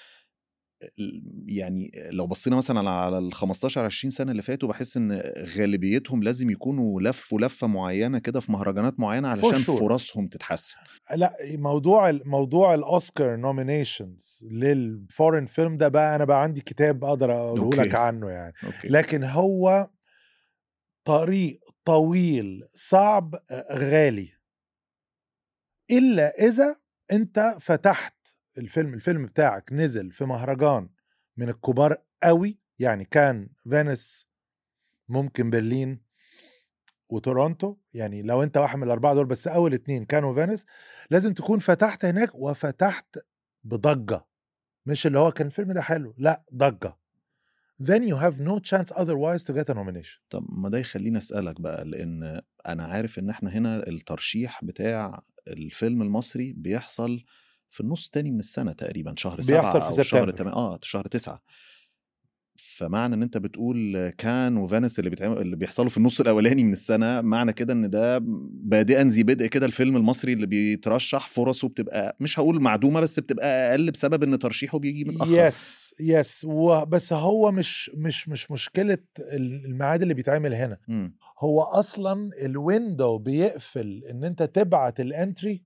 يعني لو بصينا مثلا على ال 15 20 سنه اللي فاتوا بحس ان غالبيتهم لازم يكونوا لفوا لفه معينه كده في مهرجانات معينه For علشان sure. فرصهم تتحسن لا موضوع ال- موضوع الاوسكار نومينيشنز للفورين فيلم ده بقى انا بقى عندي كتاب اقدر اقوله أوكي. لك عنه يعني اوكي لكن هو طريق طويل صعب آه، غالي الا اذا انت فتحت الفيلم الفيلم بتاعك نزل في مهرجان من الكبار قوي يعني كان فينيس ممكن برلين وتورونتو يعني لو انت واحد من الاربعه دول بس اول اتنين كانوا فينيس لازم تكون فتحت هناك وفتحت بضجه مش اللي هو كان الفيلم ده حلو لا ضجه then you have no chance otherwise to get a nomination طب ما ده يخليني اسالك بقى لان انا عارف ان احنا هنا الترشيح بتاع الفيلم المصري بيحصل في النص التاني من السنه تقريبا شهر سبعة بيحصل في او شهر سبتمبر. تم... اه شهر تسعة فمعنى ان انت بتقول كان وفانس اللي بيتعمل اللي بيحصلوا في النص الاولاني من السنه معنى كده ان ده بادئا ذي بدء كده الفيلم المصري اللي بيترشح فرصه بتبقى مش هقول معدومه بس بتبقى اقل بسبب ان ترشيحه بيجي متاخر يس يس بس هو مش مش مش مشكله الميعاد اللي بيتعمل هنا مم. هو اصلا الويندو بيقفل ان انت تبعت الانتري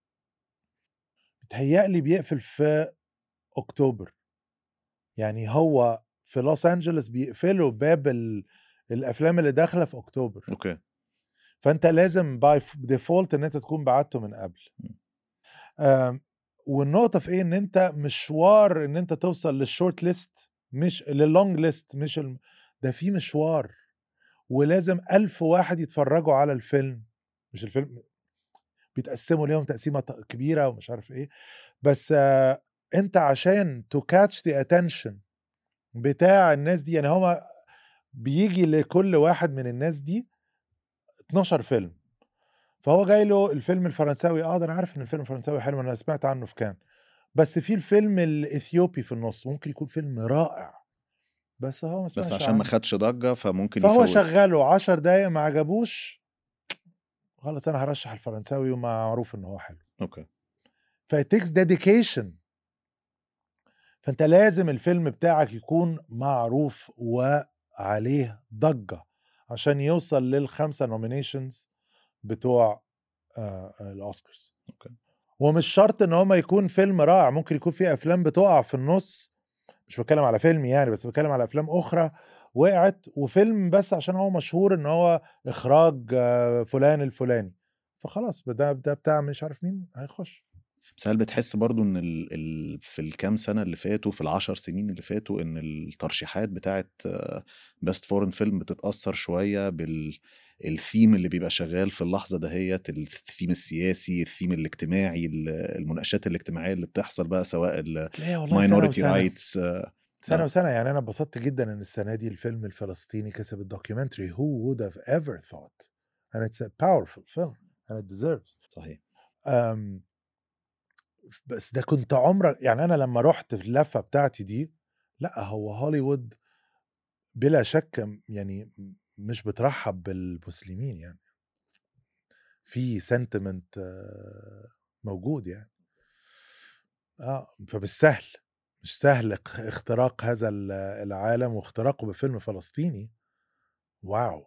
بتهيألي بيقفل في اكتوبر يعني هو في لوس انجلوس بيقفلوا باب ال... الافلام اللي داخله في اكتوبر اوكي فانت لازم باي ديفولت ان انت تكون بعته من قبل آم، والنقطه في ايه ان انت مشوار ان انت توصل للشورت ليست مش للونج ليست مش الم... ده في مشوار ولازم ألف واحد يتفرجوا على الفيلم مش الفيلم بيتقسموا ليهم تقسيمه ط- كبيره ومش عارف ايه بس آه انت عشان تو كاتش ذا اتنشن بتاع الناس دي يعني هما بيجي لكل واحد من الناس دي 12 فيلم فهو جاي له الفيلم الفرنساوي اه ده انا عارف ان الفيلم الفرنساوي حلو انا سمعت عنه في كان بس في الفيلم الاثيوبي في النص ممكن يكون فيلم رائع بس هو ما سمعش بس عشان ما عنه. خدش ضجه فممكن فهو يفوت. شغله 10 دقايق ما عجبوش خلاص انا هرشح الفرنساوي ومعروف ان هو حلو اوكي فالتكس ديديكيشن فانت لازم الفيلم بتاعك يكون معروف وعليه ضجه عشان يوصل للخمسه نومينيشنز بتوع آه، آه، الاوسكارز اوكي ومش شرط ان هو يكون فيلم رائع ممكن يكون في افلام بتقع في النص مش بتكلم على فيلم يعني بس بتكلم على افلام اخرى وقعت وفيلم بس عشان هو مشهور ان هو اخراج آه، فلان الفلاني فخلاص ده ده بتاع مش عارف مين هيخش بس هل بتحس برضو ان ال ال في الكام سنه اللي فاتوا في العشر سنين اللي فاتوا ان الترشيحات بتاعت بيست فورن فيلم بتتاثر شويه بال الثيم اللي بيبقى شغال في اللحظه دهيت الثيم السياسي الثيم الاجتماعي ال- المناقشات الاجتماعيه اللي بتحصل بقى سواء تلاقيها والله سنه الماينورتي وسنه رايتس سنه آه. وسنه يعني انا اتبسطت جدا ان السنه دي الفيلم الفلسطيني كسب الدوكيومنتري who would have ever thought and it's a powerful film and it deserves صحيح أم بس ده كنت عمرك يعني انا لما رحت في اللفه بتاعتي دي لا هو هوليوود بلا شك م- يعني م- مش بترحب بالمسلمين يعني في سنتمنت موجود يعني اه فمش سهل مش سهل اق- اختراق هذا ال- العالم واختراقه بفيلم فلسطيني واو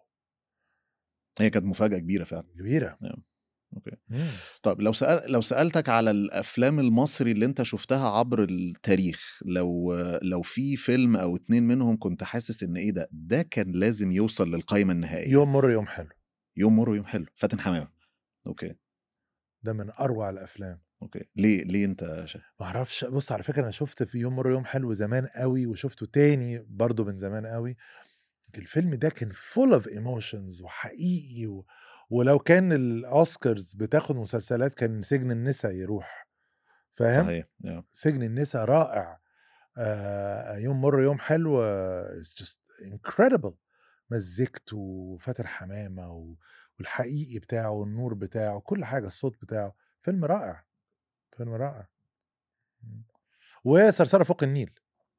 هي كانت مفاجاه كبيره فعلا كبيره اوكي مم. طب لو سأل لو سألتك على الأفلام المصري اللي أنت شفتها عبر التاريخ لو لو في فيلم أو اتنين منهم كنت حاسس إن إيه ده ده كان لازم يوصل للقائمة النهائية يوم مر يوم حلو يوم مر ويوم حلو فاتن حمامة أوكي ده من اروع الافلام أوكي ليه ليه أنت شا... ما اعرفش بص على فكره انا شفت في يوم مر يوم حلو زمان قوي وشفته تاني برضه من زمان قوي الفيلم ده كان فول اوف ايموشنز وحقيقي و... ولو كان الاوسكارز بتاخد مسلسلات كان سجن النساء يروح فاهم صحيح yeah. سجن النساء رائع آه يوم مر يوم حلو اتس جاست انكريدبل مزجته وفاتن حمامه و... والحقيقي بتاعه والنور بتاعه كل حاجه الصوت بتاعه فيلم رائع فيلم رائع مم. وصرصره فوق النيل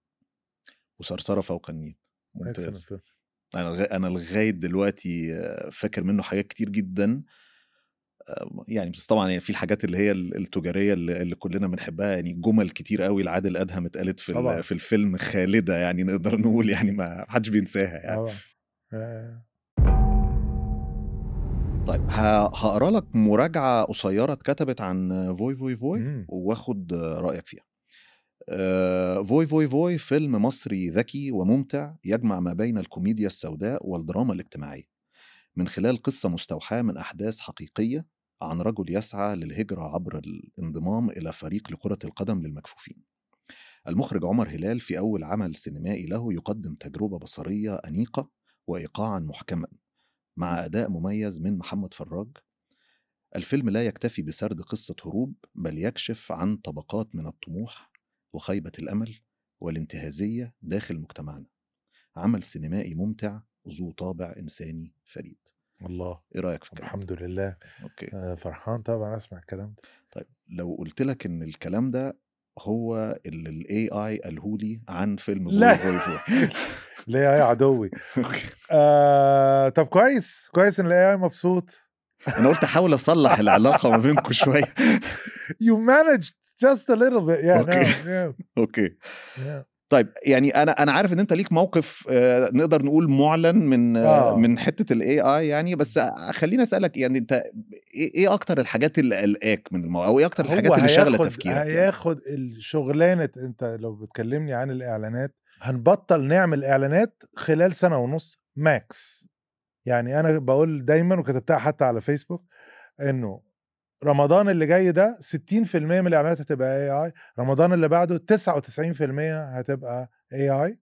وصرصرة فوق النيل Excellent ممتاز فيلم. أنا لغا... أنا لغاية دلوقتي آه، فاكر منه حاجات كتير جدا آه، يعني بس طبعا يعني في الحاجات اللي هي ال- التجاريه اللي, اللي كلنا بنحبها يعني جمل كتير قوي لعادل ادهم اتقالت في طبعاً. ال- في الفيلم خالده يعني نقدر نقول يعني ما حدش بينساها يعني طبعا آه. طيب ه- هقرا لك مراجعه قصيره اتكتبت عن فوي فوي فوي مم. واخد رايك فيها آه، فوي فوي فوي فيلم مصري ذكي وممتع يجمع ما بين الكوميديا السوداء والدراما الاجتماعيه من خلال قصه مستوحاه من احداث حقيقيه عن رجل يسعى للهجره عبر الانضمام الى فريق لكره القدم للمكفوفين المخرج عمر هلال في اول عمل سينمائي له يقدم تجربه بصريه انيقه وايقاعا محكما مع اداء مميز من محمد فراج الفيلم لا يكتفي بسرد قصه هروب بل يكشف عن طبقات من الطموح وخيبه الامل والانتهازيه داخل مجتمعنا عمل سينمائي ممتع ذو طابع انساني فريد الله ايه رايك في الكلام ده؟ الحمد لله اوكي آه، فرحان طبعا اسمع الكلام ده طيب لو قلت لك ان الكلام ده هو اللي الاي اي قاله لي عن فيلم لا. فوي فوي فوي ليه يا عدوي أوكي. آه طب كويس كويس ان الاي اي مبسوط انا قلت احاول اصلح العلاقه ما بينكم شويه you managed just a little bit yeah أوكي. no, yeah, اوكي yeah. طيب يعني انا انا عارف ان انت ليك موقف آه، نقدر نقول معلن من آه. آه. من حته الاي اي يعني بس خليني اسالك يعني انت ايه إيه اكتر الحاجات اللي قلقاك من الموضوع او ايه اكتر الحاجات هو اللي شغله هياخد تفكيرك يعني؟ هياخد الشغلانه انت لو بتكلمني عن الاعلانات هنبطل نعمل اعلانات خلال سنه ونص ماكس يعني انا بقول دايما وكتبتها حتى على فيسبوك انه رمضان اللي جاي ده 60% من الاعلانات هتبقى اي اي رمضان اللي بعده 99% هتبقى اي اي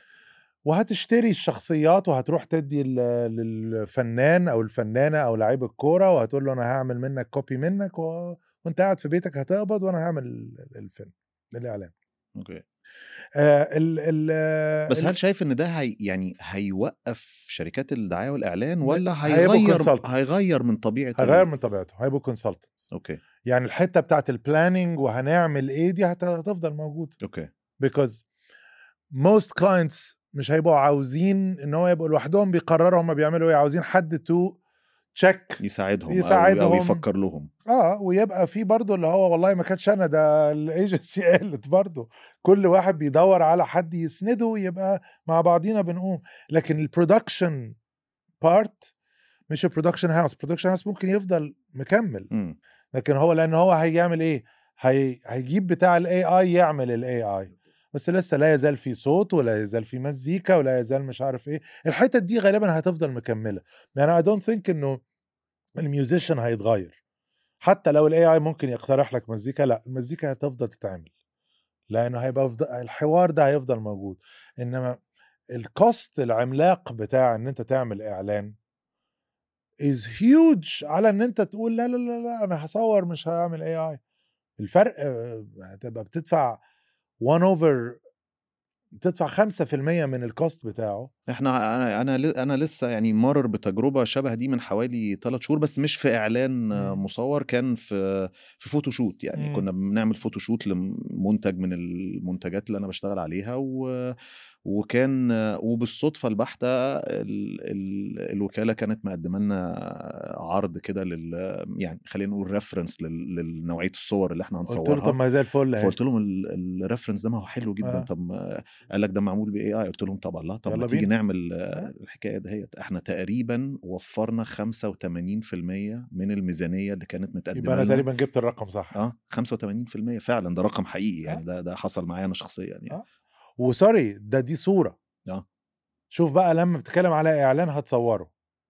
وهتشتري الشخصيات وهتروح تدي ال- للفنان او الفنانه او لعيب الكوره وهتقول له انا هعمل منك كوبي منك و... وانت قاعد في بيتك هتقبض وانا هعمل ال- الفيلم الاعلان اوكي آه ال ال بس ال- هل شايف ان ده هي يعني هيوقف شركات الدعايه والاعلان ولا هيبقوا هيغير consultant. هيغير من طبيعه ال- هيغير من طبيعته هيبقوا كونسلتنتس اوكي يعني الحته بتاعت البلاننج وهنعمل ايه دي هت- هتفضل موجوده اوكي because most clients مش هيبقوا عاوزين ان هو يبقوا لوحدهم بيقرروا هم بيعملوا ايه عاوزين حد تو تشيك يساعدهم أو- يساعدهم. او يفكر لهم اه ويبقى في برضه اللي هو والله ما كانش انا ده الايجنسي قالت برضه كل واحد بيدور على حد يسنده ويبقى مع بعضينا بنقوم لكن البرودكشن بارت مش البرودكشن هاوس البرودكشن هاوس ممكن يفضل مكمل مم. لكن هو لان هو هيعمل ايه هي هيجيب بتاع الاي اي يعمل الاي اي بس لسه لا يزال في صوت ولا يزال في مزيكا ولا يزال مش عارف ايه الحتت دي غالبا هتفضل مكمله يعني اي دونت ثينك انه الميوزيشن هيتغير حتى لو الاي اي ممكن يقترح لك مزيكا لا المزيكا هتفضل تتعمل لانه هيبقى فض... الحوار ده هيفضل موجود انما الكوست العملاق بتاع ان انت تعمل اعلان is huge على ان انت تقول لا لا لا لا انا هصور مش هعمل اي اي الفرق آه، هتبقى بتدفع 1 اوفر بتدفع 5% من الكوست بتاعه احنا انا انا ل- انا لسه يعني مرر بتجربه شبه دي من حوالي ثلاث شهور بس مش في اعلان آه، مم. مصور كان في في فوتوشوت يعني مم. كنا بنعمل فوتوشوت لمنتج من المنتجات اللي انا بشتغل عليها و وكان وبالصدفه البحته ال ال الوكاله كانت مقدمه لنا عرض كده لل يعني خلينا نقول ريفرنس لنوعيه الصور اللي احنا قلت له هنصورها طب ما زي الفل اهي فقلت لهم الريفرنس ده ما هو حلو جدا آه. طب ما- قال لك ده معمول باي اي قلت لهم طب الله طب يلا ما تيجي بينا. نعمل آه، آه. الحكايه دهيت احنا تقريبا وفرنا 85% من الميزانيه اللي كانت يبقى متقدمه انا لنا تقريبا جبت الرقم صح اه 85% فعلا ده رقم حقيقي يعني آه. ده ده حصل معايا انا شخصيا يعني آه. وسوري ده دي صوره اه شوف بقى لما بتتكلم على اعلان هتصوره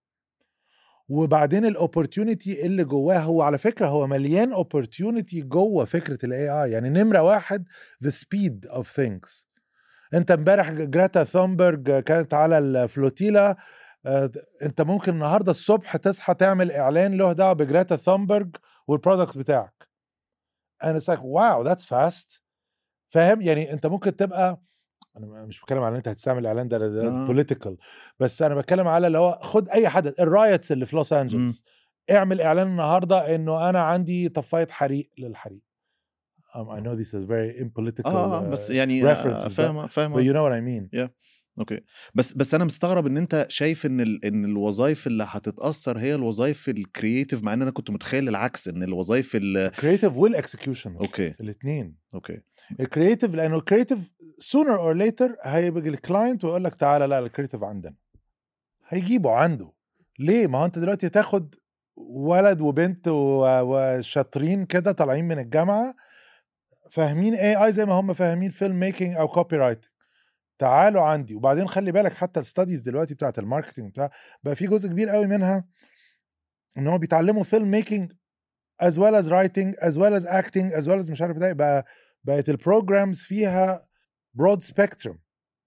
وبعدين الاوبورتيونيتي اللي جواه هو على فكره هو مليان اوبورتيونيتي جوه فكره الاي اي يعني نمره واحد the speed of things انت امبارح جراتا ثومبرج كانت على الفلوتيلا آه، انت ممكن النهارده الصبح تصحى تعمل اعلان له دعوه بجراتا ثومبرج والبرودكت بتاعك انا like واو ذاتس فاست فاهم يعني انت ممكن تبقى انا مش بتكلم على ان انت هتستعمل اعلان ده ده آه. بوليتيكال بس انا بتكلم على اللي هو خد اي حدث الرايتس اللي في لوس انجلوس اعمل اعلان النهارده انه انا عندي طفايه حريق للحريق um, I know this is very impolitical اه uh, بس يعني آه، references, but- فاهم فاهم but you قصدك. know what I mean اوكي بس بس انا مستغرب ان انت شايف ان ال... ان الوظائف اللي هتتاثر هي الوظائف الكرييتيف مع ان انا كنت متخيل العكس ان الوظائف ال... creative والاكسكيوشن اوكي الاثنين اوكي الكرييتيف لانه الكرييتيف sooner or later هيبقى الكلاينت ويقول لك تعالى لا الكرييتيف عندنا هيجيبه عنده ليه ما هو انت دلوقتي تاخد ولد وبنت و- وشاطرين كده طالعين من الجامعه فاهمين اي اي زي ما هم فاهمين فيلم ميكنج او كوبي رايتنج تعالوا عندي وبعدين خلي بالك حتى الستاديز دلوقتي بتاعت الماركتنج بتاع بقى في جزء كبير قوي منها ان هم بيتعلموا فيلم ميكنج as well as writing as well as acting as well as مش عارف ده بقى بقت البروجرامز فيها برود سبيكترم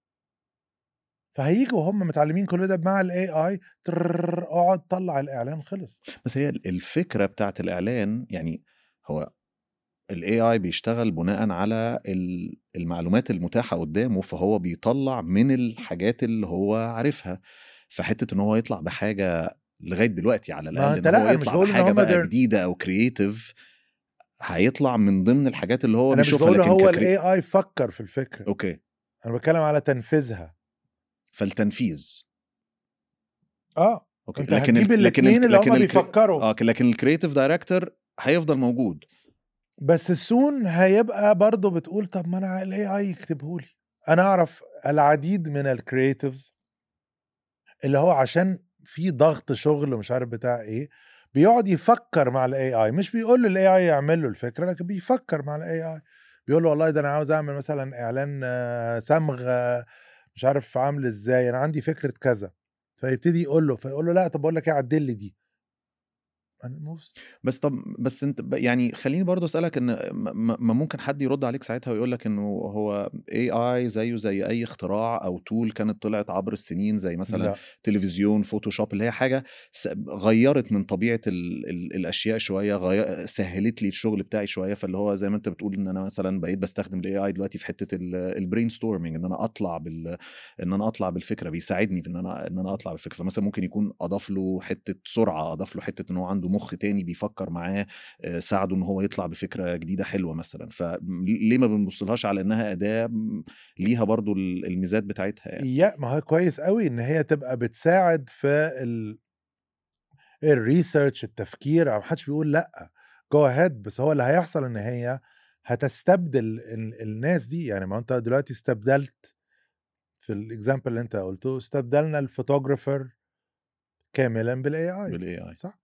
فهيجوا هم متعلمين كل ده مع الاي اي اقعد طلع الاعلان خلص بس هي الفكره بتاعت الاعلان يعني هو الاي اي بيشتغل بناء على ال- المعلومات المتاحه قدامه فهو بيطلع من الحاجات اللي هو عارفها فحته ان هو يطلع بحاجه لغايه دلوقتي على ما الاقل أنت ان لا، هو أنا مش يطلع بقول إن بحاجه هم بقى they're- جديده او كرييتيف هيطلع من ضمن الحاجات اللي هو انا مش بيشوفها بقول لكن هو ككري... الاي اي فكر في الفكره اوكي انا بتكلم على تنفيذها فالتنفيذ اه اوكي انت هتجيب الاثنين اللي هم الكري- بيفكروا اه لكن الكرييتيف دايركتور هيفضل موجود بس السون هيبقى برضه بتقول طب ما انا الاي اي يكتبه لي انا اعرف العديد من الكرييتيفز اللي هو عشان في ضغط شغل مش عارف بتاع ايه بيقعد يفكر مع الاي اي مش بيقول للاي اي يعمل له الفكره لكن بيفكر مع الاي اي بيقول له والله ده انا عاوز اعمل مثلا اعلان آه، صمغ آه، مش عارف عامل ازاي انا عندي فكره كذا فيبتدي يقول له فيقول له لا طب اقول لك ايه عدل لي دي أنا موس- بس طب بس انت ب- يعني خليني برضو اسالك ان ما ما ممكن حد يرد عليك ساعتها ويقول لك انه هو اي اي زيه زي اي اختراع او تول كانت طلعت عبر السنين زي مثلا لا تلفزيون فوتوشوب اللي هي حاجه س- غيرت من طبيعه ال ال الاشياء شويه غير سهلت لي الشغل بتاعي شويه فاللي هو زي ما انت بتقول ان انا مثلا بقيت بستخدم الاي اي دلوقتي في حته البرين ستورمنج ان انا اطلع بال ان انا اطلع بالفكره بيساعدني في ان انا ان انا اطلع بالفكره فمثلا ممكن يكون اضاف له حته سرعه اضاف له حته ان هو عنده عنده مخ تاني بيفكر معاه آه، ساعده ان هو يطلع بفكره جديده حلوه مثلا فليه ما بنبصلهاش على انها اداه م- ليها برضو ال- الميزات بتاعتها يعني يا ما هو كويس قوي ان هي تبقى بتساعد في ال الريسيرش التفكير او محدش بيقول لا جو اهيد بس هو اللي هيحصل ان هي هتستبدل ال- الناس دي يعني ما انت دلوقتي استبدلت في الاكزامبل اللي انت قلته استبدلنا الفوتوغرافر كاملا بالاي اي بالاي اي صح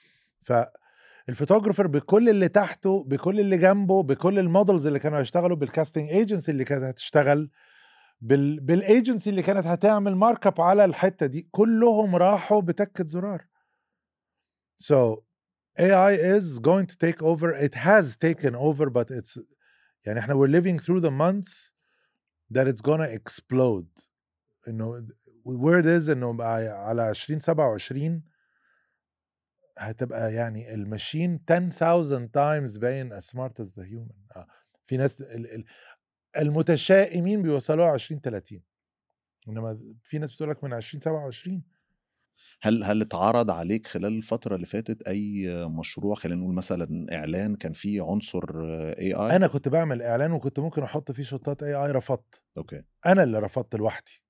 فالفوتوغرافر بكل اللي تحته بكل اللي جنبه بكل المودلز اللي كانوا هيشتغلوا بالكاستنج ايجنسي اللي كانت هتشتغل بال بالايجنسي اللي كانت هتعمل مارك اب على الحته دي كلهم راحوا بتكه زرار so AI is going to take over it has taken over but it's يعني احنا we're living through the months that it's gonna explode انه word is انه بقى على 2027 هتبقى يعني الماشين 10000 times باين as smart as the human آه. في ناس ال- ال- المتشائمين بيوصلوها 20 30 انما في ناس بتقول لك من 20 27 هل هل اتعرض عليك خلال الفتره اللي فاتت اي مشروع خلينا نقول مثلا اعلان كان فيه عنصر اي اي انا كنت بعمل اعلان وكنت ممكن احط فيه شطات اي اي رفضت اوكي انا اللي رفضت لوحدي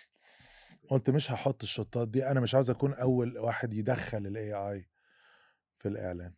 قلت مش هحط الشطات دي انا مش عاوز اكون اول واحد يدخل الاي اي في الاعلان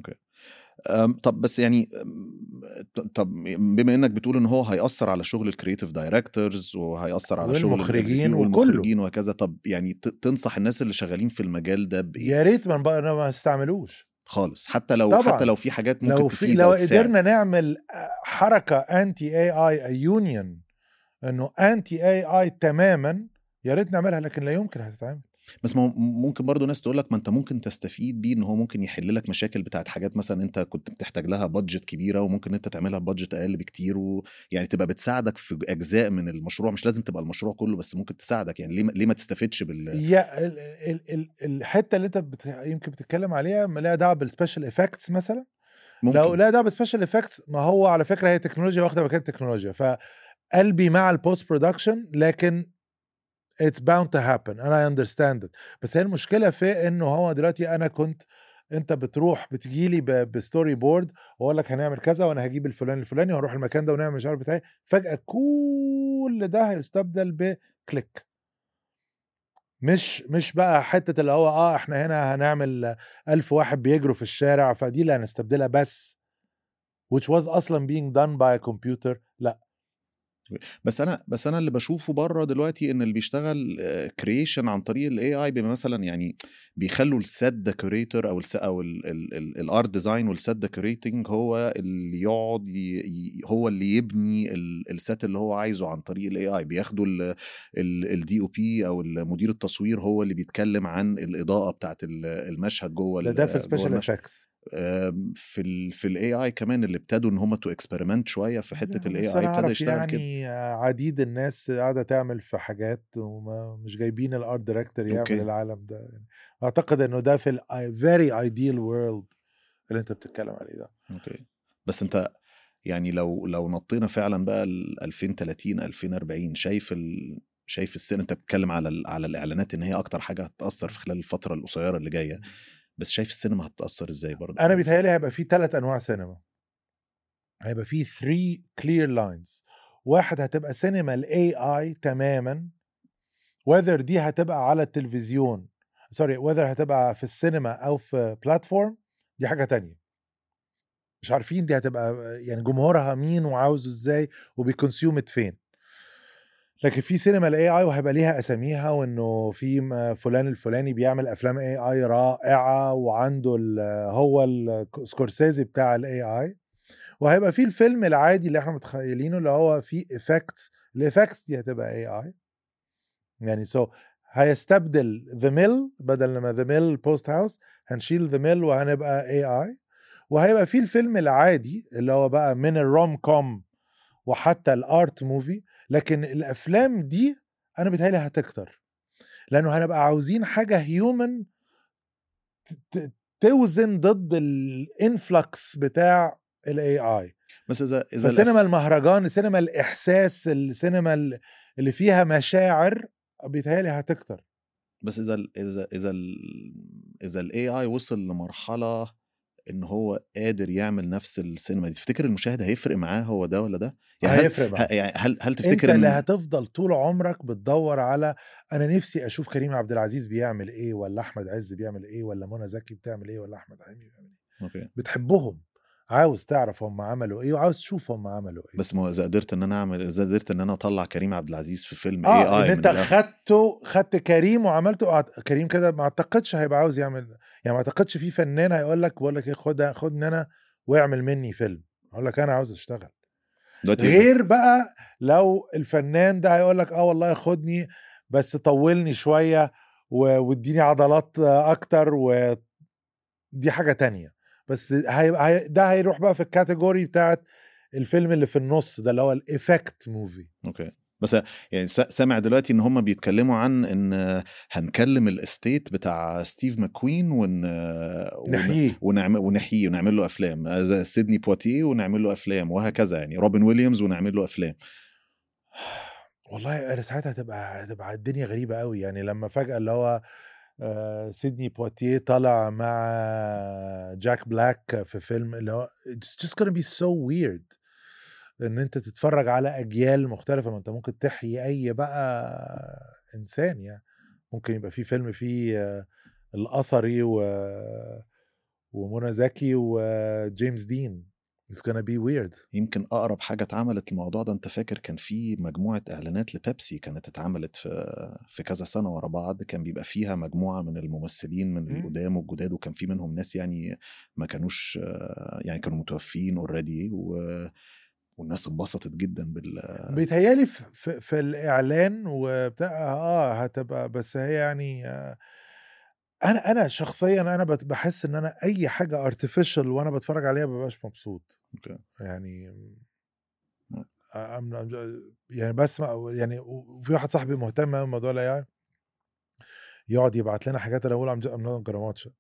أم، طب بس يعني أم، ط- طب بما انك بتقول ان هو هيأثر على شغل الكرييتيف دايركتورز وهيأثر على شغل والمخرجين الexecutive وكله. والمخرجين وكذا طب يعني ت- تنصح الناس اللي شغالين في المجال ده بايه يا ريت ما بقى ما استعملوش خالص حتى لو طبعاً. حتى لو في حاجات ممكن لو في تفيد لو أو تساعد. قدرنا نعمل حركه انتي اي اي يونيون انه انتي اي اي تماما يا ريت نعملها لكن لا يمكن هتتعمل بس ما هو ممكن برضو ناس تقول لك ما انت ممكن تستفيد بيه ان هو ممكن يحل لك مشاكل بتاعت حاجات مثلا انت كنت بتحتاج لها بادجت كبيره وممكن انت تعملها بادجت اقل بكتير ويعني تبقى بتساعدك في اجزاء من المشروع مش لازم تبقى المشروع كله بس ممكن تساعدك يعني ليه ما- ليه ما تستفدش بال يا ال ال ال الحته اللي انت بت يمكن بتتكلم عليها ما لها دعوه بالسبيشال افكتس مثلا ممكن لو لها دعوه بالسبيشال افكتس ما هو على فكره هي تكنولوجيا واخده مكان تكنولوجيا فقلبي مع البوست برودكشن لكن it's bound to happen and I understand it بس هي المشكله في انه هو دلوقتي انا كنت انت بتروح بتجي لي بستوري بورد واقول لك هنعمل كذا وانا هجيب الفلان الفلاني وهنروح المكان ده ونعمل مش عارف بتاعي فجاه كل ده هيستبدل بكليك مش مش بقى حته اللي هو اه احنا هنا هنعمل ألف واحد بيجروا في الشارع فدي اللي هنستبدلها بس which was اصلا being done by a computer لا بس انا بس انا اللي بشوفه بره دلوقتي ان اللي بيشتغل كرييشن عن طريق الاي اي بيبقى مثلا يعني بيخلوا السيت ديكوريتور او الس او الارت ديزاين والسيت ديكوريتنج هو اللي يقعد ي- ي- هو اللي يبني السيت اللي هو عايزه عن طريق الاي اي بياخدوا الدي او بي او مدير التصوير هو اللي بيتكلم عن الاضاءه بتاعت ال- المشهد جوه ده ال- ده في جوه السبيشال المشهد. افكتس آم، في ال في الاي اي كمان اللي ابتدوا ان هم تو اكسبيرمنت شويه في حته الاي بس اي انا ابتدى اعرف يشتغل كده يعني عديد الناس قاعده تعمل في حاجات ومش جايبين الارت دايركتور يعمل أوكي. العالم ده يعني اعتقد انه ده في الفيري ايديال وورلد اللي انت بتتكلم عليه ده اوكي بس انت يعني لو لو نطينا فعلا بقى ل 2030 2040 شايف ال شايف السنه انت بتتكلم على ال على الاعلانات ان هي اكتر حاجه هتاثر في خلال الفتره القصيره اللي جايه بس شايف السينما هتتاثر ازاي برضه انا بيتهيألي هيبقى في ثلاث انواع سينما هيبقى في 3 كلير لاينز واحد هتبقى سينما الاي اي تماما وذر دي هتبقى على التلفزيون سوري وذر هتبقى في السينما او في بلاتفورم دي حاجه تانية مش عارفين دي هتبقى يعني جمهورها مين وعاوزه ازاي وبيكونسيومت فين لكن في سينما الاي اي وهيبقى ليها اساميها وانه في م- فلان الفلاني بيعمل افلام اي اي رائعه وعنده ال- هو السكورسيزي بتاع الاي اي وهيبقى في الفيلم العادي اللي احنا متخيلينه اللي هو فيه افكتس الافكتس دي هتبقى اي اي يعني سو so هيستبدل ذا ميل بدل ما ذا ميل بوست هاوس هنشيل ذا ميل وهنبقى اي اي وهيبقى في الفيلم العادي اللي هو بقى من الروم كوم وحتى الارت موفي لكن الافلام دي انا بيتهيألي هتكتر لانه هنبقى عاوزين حاجه هيومن توزن ضد الانفلكس بتاع الاي اي بس اذا اذا الأف- فسينما المهرجان السينما الاحساس السينما ال- اللي فيها مشاعر بيتهيألي هتكتر بس إذا ال إذا إذا ال إذا الAI وصل لمرحلة إن هو قادر يعمل نفس السينما دي، تفتكر المشاهد هيفرق معاه هو ده والّا ده؟ يعني هل هيفرق ه معاه. يعني هل هل أنت تفتكر اللي إن هتفضل طول عمرك بتدوّر على أنا نفسي أشوف كريم عبد العزيز بيعمل إيه، والّا أحمد عز بيعمل إيه، والّا منى زكي بتعمل إيه، والّا أحمد حلمي بيعمل إيه، أوكي. بتحبهم، عاوز تعرف هم عملوا إيه، وعاوز تشوف هم عملوا إيه. بس ما هو إذا قدرت إن أنا أعمل إذا قدرت إن أنا أطلّع كريم عبد العزيز في فيلم آه، AI إن من أنت الآخر خدته خدت كريم وعملته أعت كريم كده ما أعتقدش هيبقى عاوز يعمل يعني ما أعتقدش في فنان هيقول لك باقول لك إيه خُدها خُدني أنا واعمل منّي فيلم، هاقول لك أنا عاوز أشتغل. دلوقتي غير بقى لو الفنان ده هيقول لك آه والله خُدني بس طوّلني شوية و وادّيني عضلات أكتر و دي حاجة تانية، بس هيبقى هي ده هيروح بقى في الcategory بتاعة الفيلم اللي في النُص ده اللي هو الeffect movie. أوكي. بس يعني س سامع دلوقتي إن هم بيتكلموا عن إن هنكلم الestate بتاع ستيف ماكوين ون ون نحييه. ونعم ونحييه ونعمل له أفلام، آآ سيدني بواتيه ونعمل له أفلام وهكذا يعني، روبن ويليامز ونعمل له أفلام. والله أنا ساعتها هتبقى هتبقى الدنيا غريبة أوي، يعني لمّا فجأة اللي هو آآ سيدني بواتيه طالع مع جاك بلاك في فيلم اللي هو it's just gonna be so weird إن أنت تتفرّج على أجيال مختلفة، ما أنت ممكن تحيي أي بقى إنسان يعني، ممكن يبقى في فيلم فيه القصري و ومنى زكي وجيمس دين it's gonna be weird. يمكن أقرب حاجة اتعملت للموضوع ده أنت فاكر كان في مجموعة إعلانات لبيبسي كانت اتعملت في في كذا سنة ورا بعض، كان بيبقى فيها مجموعة من الممثلين من إمم. القدام والجداد وكان في منهم ناس يعني ما كانوش يعني كانوا متوفيين already و والناس انبسطت جدًا بال بيتهيأ لي ف في في الإعلان وبتاع آه هتبقى بس هي يعني أنا أنا شخصيًا أنا بت باحس إن أنا أي حاجة artificial وأنا باتفرّج عليها ما بابقاش مبسوط. أوكي. يعني إمم. أ I'm I'm يعني باسمع يعني وفي واحد صاحبي مهتم أوي بموضوع الAI يقعد يبعت لنا حاجات أنا باقول I'm just I'm not gonna watch it.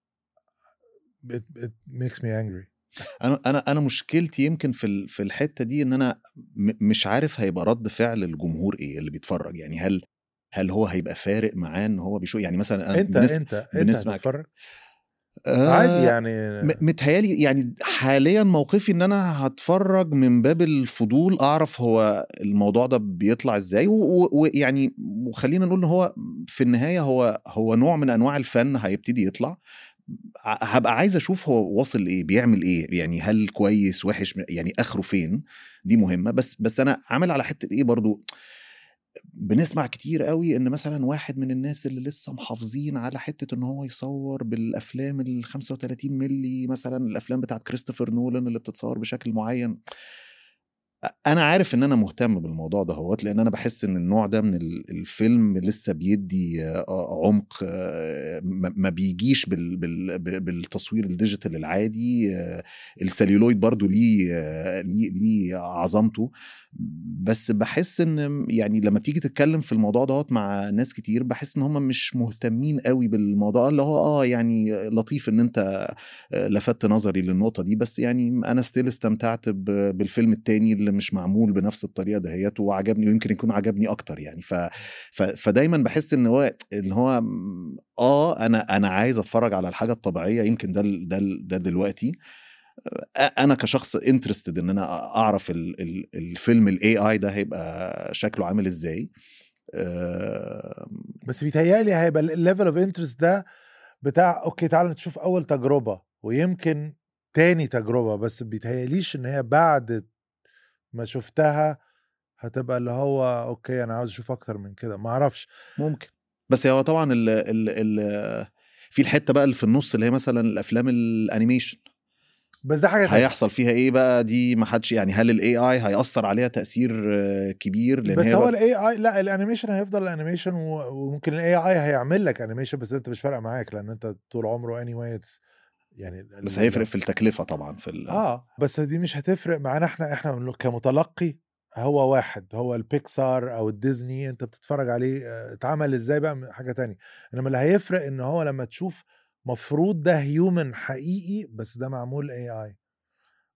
it it makes me angry. أنا أنا أنا مشكلتي يمكن في ال في الحتة دي إن أنا م مش عارف هيبقى رد فعل الجمهور إيه اللي بيتفرّج، يعني هل هل هو هيبقى فارق معاه إن هو بيشو يعني مثلًا أنا أنت بنس أنت أنت بنسمع ك هتتفرّج؟ عادي آآ يعني م متهيأ لي يعني حاليًا موقفي إن أنا هاتفرّج من باب الفضول أعرف هو الموضوع ده بيطلع إزاي و و ويعني وخلّينا نقول إن هو في النهاية هو هو نوع من أنواع الفن هيبتدي يطلع، ع هابقى عايز أشوف هو واصل لإيه، بيعمل إيه، يعني هل كويس، وِحِش، م يعني آخره فين، دي مهمة، بس بس أنا عامل على حتة إيه برضه بنسمع كتير أوي إن مثلًا واحد من الناس اللي لسه محافظين على حتة إن هو يصوّر بالأفلام ال35 مللي مثلًا الأفلام بتاعة كريستوفر نولان اللي بتتصوّر بشكل معيّن. أ أنا عارف إن أنا مهتم بالموضوع دهوّة، لإن أنا باحس إن النوع ده من ال الفيلم لسه بيدّي آه عمق ما ما بيجيش بال بال ب بالتصوير الdigital العادي، السليولويد برضه ليه ليه ليه عظمته، بس باحس إن م يعني لمّا بتيجي تتكلم في الموضوع دوّة مع ناس كتير، باحس إن هم مش مهتمين أوي بالموضوع، اللي هو آه يعني لطيف إن أنت لفتت نظري للنقطة دي، بس يعني أنا still استمتعت ب بالفيلم التاني اللي مش معمول بنفس الطريقة دهيّة وعجبني ويمكن يكون عجبني أكتر يعني، ف ف فدايمًا باحس إن هو إن هو م آه أنا أنا عايز أتفرّج على الحاجة الطبيعية يمكن ده ال ده ال ده دلوقتي، أ أنا كشخص interested إن أنا أعرف ال ال الفيلم الAI ده هيبقى شكله عامل إزاي، آمم بس بيتهيأ لي هيبقى ال الlevel of interest ده بتاع أوكي تعالَ نشوف أول تجربة، ويمكن تاني تجربة، بس بيتهيأليش إن هي بعد ما شُفتها هتبقى اللي هو أوكي أنا عاوز أشوف أكتر من كده، ما أعرفش. ممكن، بس هو طبعًا ال ال ال في الحتة بقى اللي في النُص اللي هي مثلًا الأفلام الanimation. بس ده حاجة تانية. هيحصل فيها إيه بقى دي ما حدش يعني هل الAI هيأثّر عليها تأثير كبير؟ لإن بس هي هو بر الAI لأ الanimation هيفضل animation و وممكن الAI هيعمل لك animation بس أنت مش فارقة معاك، لإن أنت طول عمره anyway it's يعني ال بس ال هيفرق في التكلفة طبعًا في ال آه، بس دي مش هتفرق معانا إحنا إحنا كمتلقي هو واحد، هو الPixar أو الDisney أنت بتتفرّج عليه آآ اتعمل إزاي بقى م حاجة تانية، إنّما اللي هيفرق إن هو لمّا تشوف مفروض ده human حقيقي بس ده معمول AI.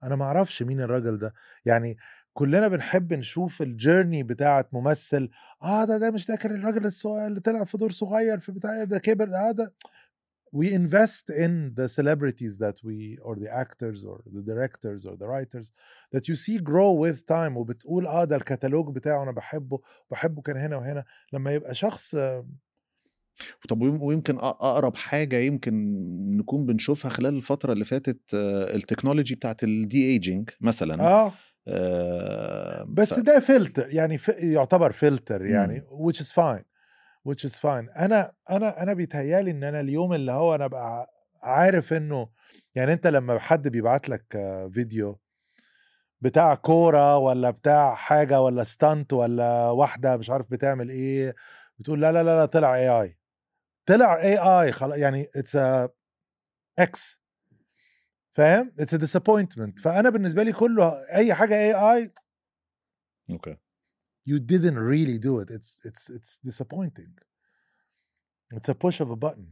أنا ما أعرفش مين الراجل ده، يعني كلنا بنحب نشوف الjourney بتاعة ممثل، آه ده ده مش ده كان الراجل الص اللي طلع في دور صغير في بتاع ده كبر آه ده we invest in the celebrities that we or the actors or the directors or the writers that you see grow with time وبتقول آه ده الكتالوج بتاعه أنا باحبه، باحبه كان هنا وهنا، لمّا يبقى شخص طب ويم ويمكن أ أقرب حاجة يمكن نكون بنشوفها خلال الفترة اللي فاتت التكنولوجي بتاعة الde-aging مثلًا آه. آآ بس ف ده فلتر يعني ف يعتبر فلتر يعني إمم. which is fine which is fine أنا أنا أنا بيتهيأ لي إن أنا اليوم اللي هو أنا أبقى عارف إنه يعني أنت لمّا حد بيبعت لك فيديو بتاع كورة والّا بتاع حاجة والّا stunt والّا واحدة مش عارف بتعمل إيه، بتقول لا، لا، لا، لا طلع AI طلع AI خلا يعني it's a X فاهم؟ it's a disappointment فأنا بالنسبة لي كله أي حاجة AI أوكي. you didn't really do it it's it's it's disappointing it's a push of a button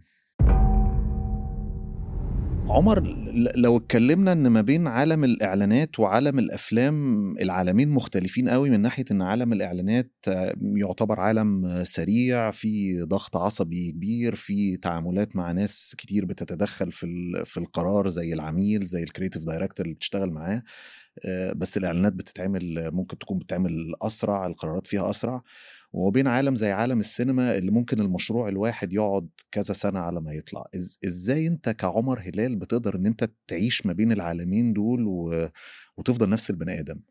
عمر ل لو اتكلمنا إن ما بين عالم الإعلانات وعالم الأفلام العالمين مختلفين أوي من ناحية إن عالم الإعلانات يعتبر عالم سريع، فيه ضغط عصبي كبير، فيه تعاملات مع ناس كتير بتتدخل في ال في القرار زي العميل، زي الcreative director اللي بتشتغل معاه، آآ بس الإعلانات بتتعمل ممكن تكون بتتعمل أسرع، القرارات فيها أسرع، وما بين عالم زي عالم السينما اللي ممكن المشروع الواحد يقعد كذا سنة على ما يطلع، إز إزاي أنت كعمر هلال بتقدر إن أنت تعيش ما بين العالمين دول و وتفضل نفس البني آدم؟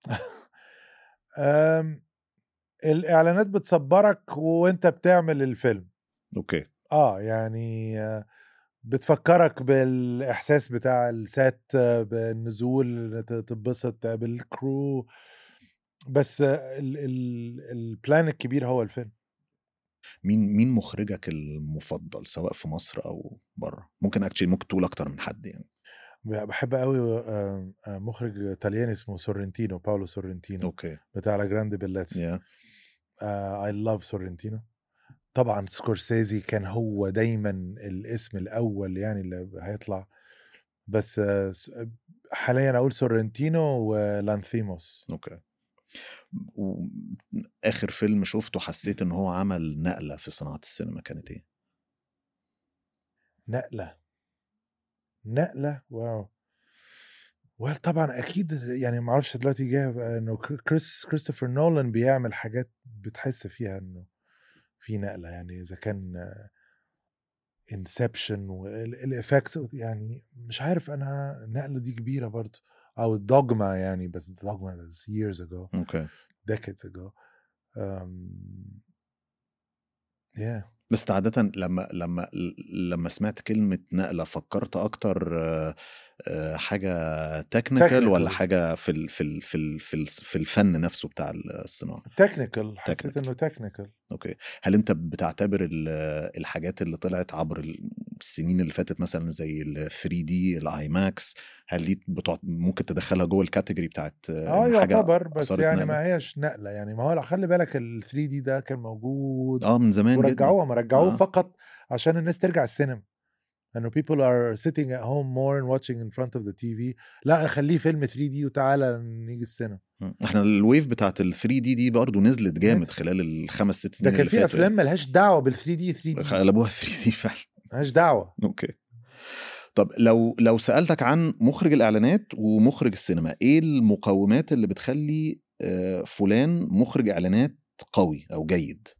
آمم الإعلانات بتصبّرك وأنت بتعمل الفيلم. أوكي. آه، يعني بتفكّرك بالإحساس بتاع الset بالنزول ت تتبسط بالcrew بس ال ال الplan الكبير هو الفيلم. مين مين مخرجك المفضل سواء في مصر أو برّه؟ ممكن actually ممكن تقول أكتر من حد يعني. ب باحب أوي آآ مخرج طلياني اسمه سورنتينو، باولو سورنتينو أوكي. بتاع La Grande Bellezza. Yeah. آآ I love سورنتينو. طبعًا سكورسيزي كان هو دايمًا الاسم الأول يعني اللي هيطلع، بس س حاليًا أقول سورنتينو ولانثيموس. أوكي. و آخر فيلم شُفته حسيت إن هو عمل نقلة في صناعة السينما كانت إيه؟ نقلة. نقلة واو! well طبعًا أكيد يعني ما أعرفش دلوقتي جه إنه ك كريس كريستوفر نولان بيعمل حاجات بتحس فيها إنه في نقلة، يعني إذا كان Inception وال الeffects يعني مش عارف أنا النقلة دي كبيرة برضه أو Dogma يعني بس Dogma is years ago أوكي. decades ago آمم yeah. بس عادةً لمّا لمّا ل لمّا سمعت كلمة نقلة فكّرت أكتر آآ حاجة technical والّا technical. حاجة في ال في ال في ال في الص في الفن نفسه بتاع ال الصناعة؟ technical حسيت technical. إنه technical. أوكي. هل أنت بتعتبر ال الحاجات اللي طلعت عبر ال السنين اللي فاتت مثلًا زي ال3D الIMAX هل دي بتع ممكن تدخّلها جوّه الcategory بتاعة آه إن حاجة يعتبر، بس أثارت يعني نقلة؟ ما هياش نقلة، يعني ما هو خلّي بالك ال3D ده كان موجود آه، من زمان جدًا. ورجّعوه، ما رجّعوه آه. فقط عشان الناس ترجع السينما. إنه people are sitting at home more and watching in front of the TV لأ خلّيه فيلم 3D وتعالَ نيجي السينما. إمم. إحنا الwave بتاعة ال3D دي برضه نزلت جامد نزلت. خلال ال5، 6 ده سنين كان اللي في فاتوا أفلام يعني. ما لهاش دعوة بال3D 3D. قلبوها 3D فعلًا. ما لهاش دعوة. أوكي. طب لو لو سألتك عن مخرج الإعلانات ومخرج السينما، إيه المقومات اللي بتخلّي آآ فلان مخرج إعلانات قوي أو جيد؟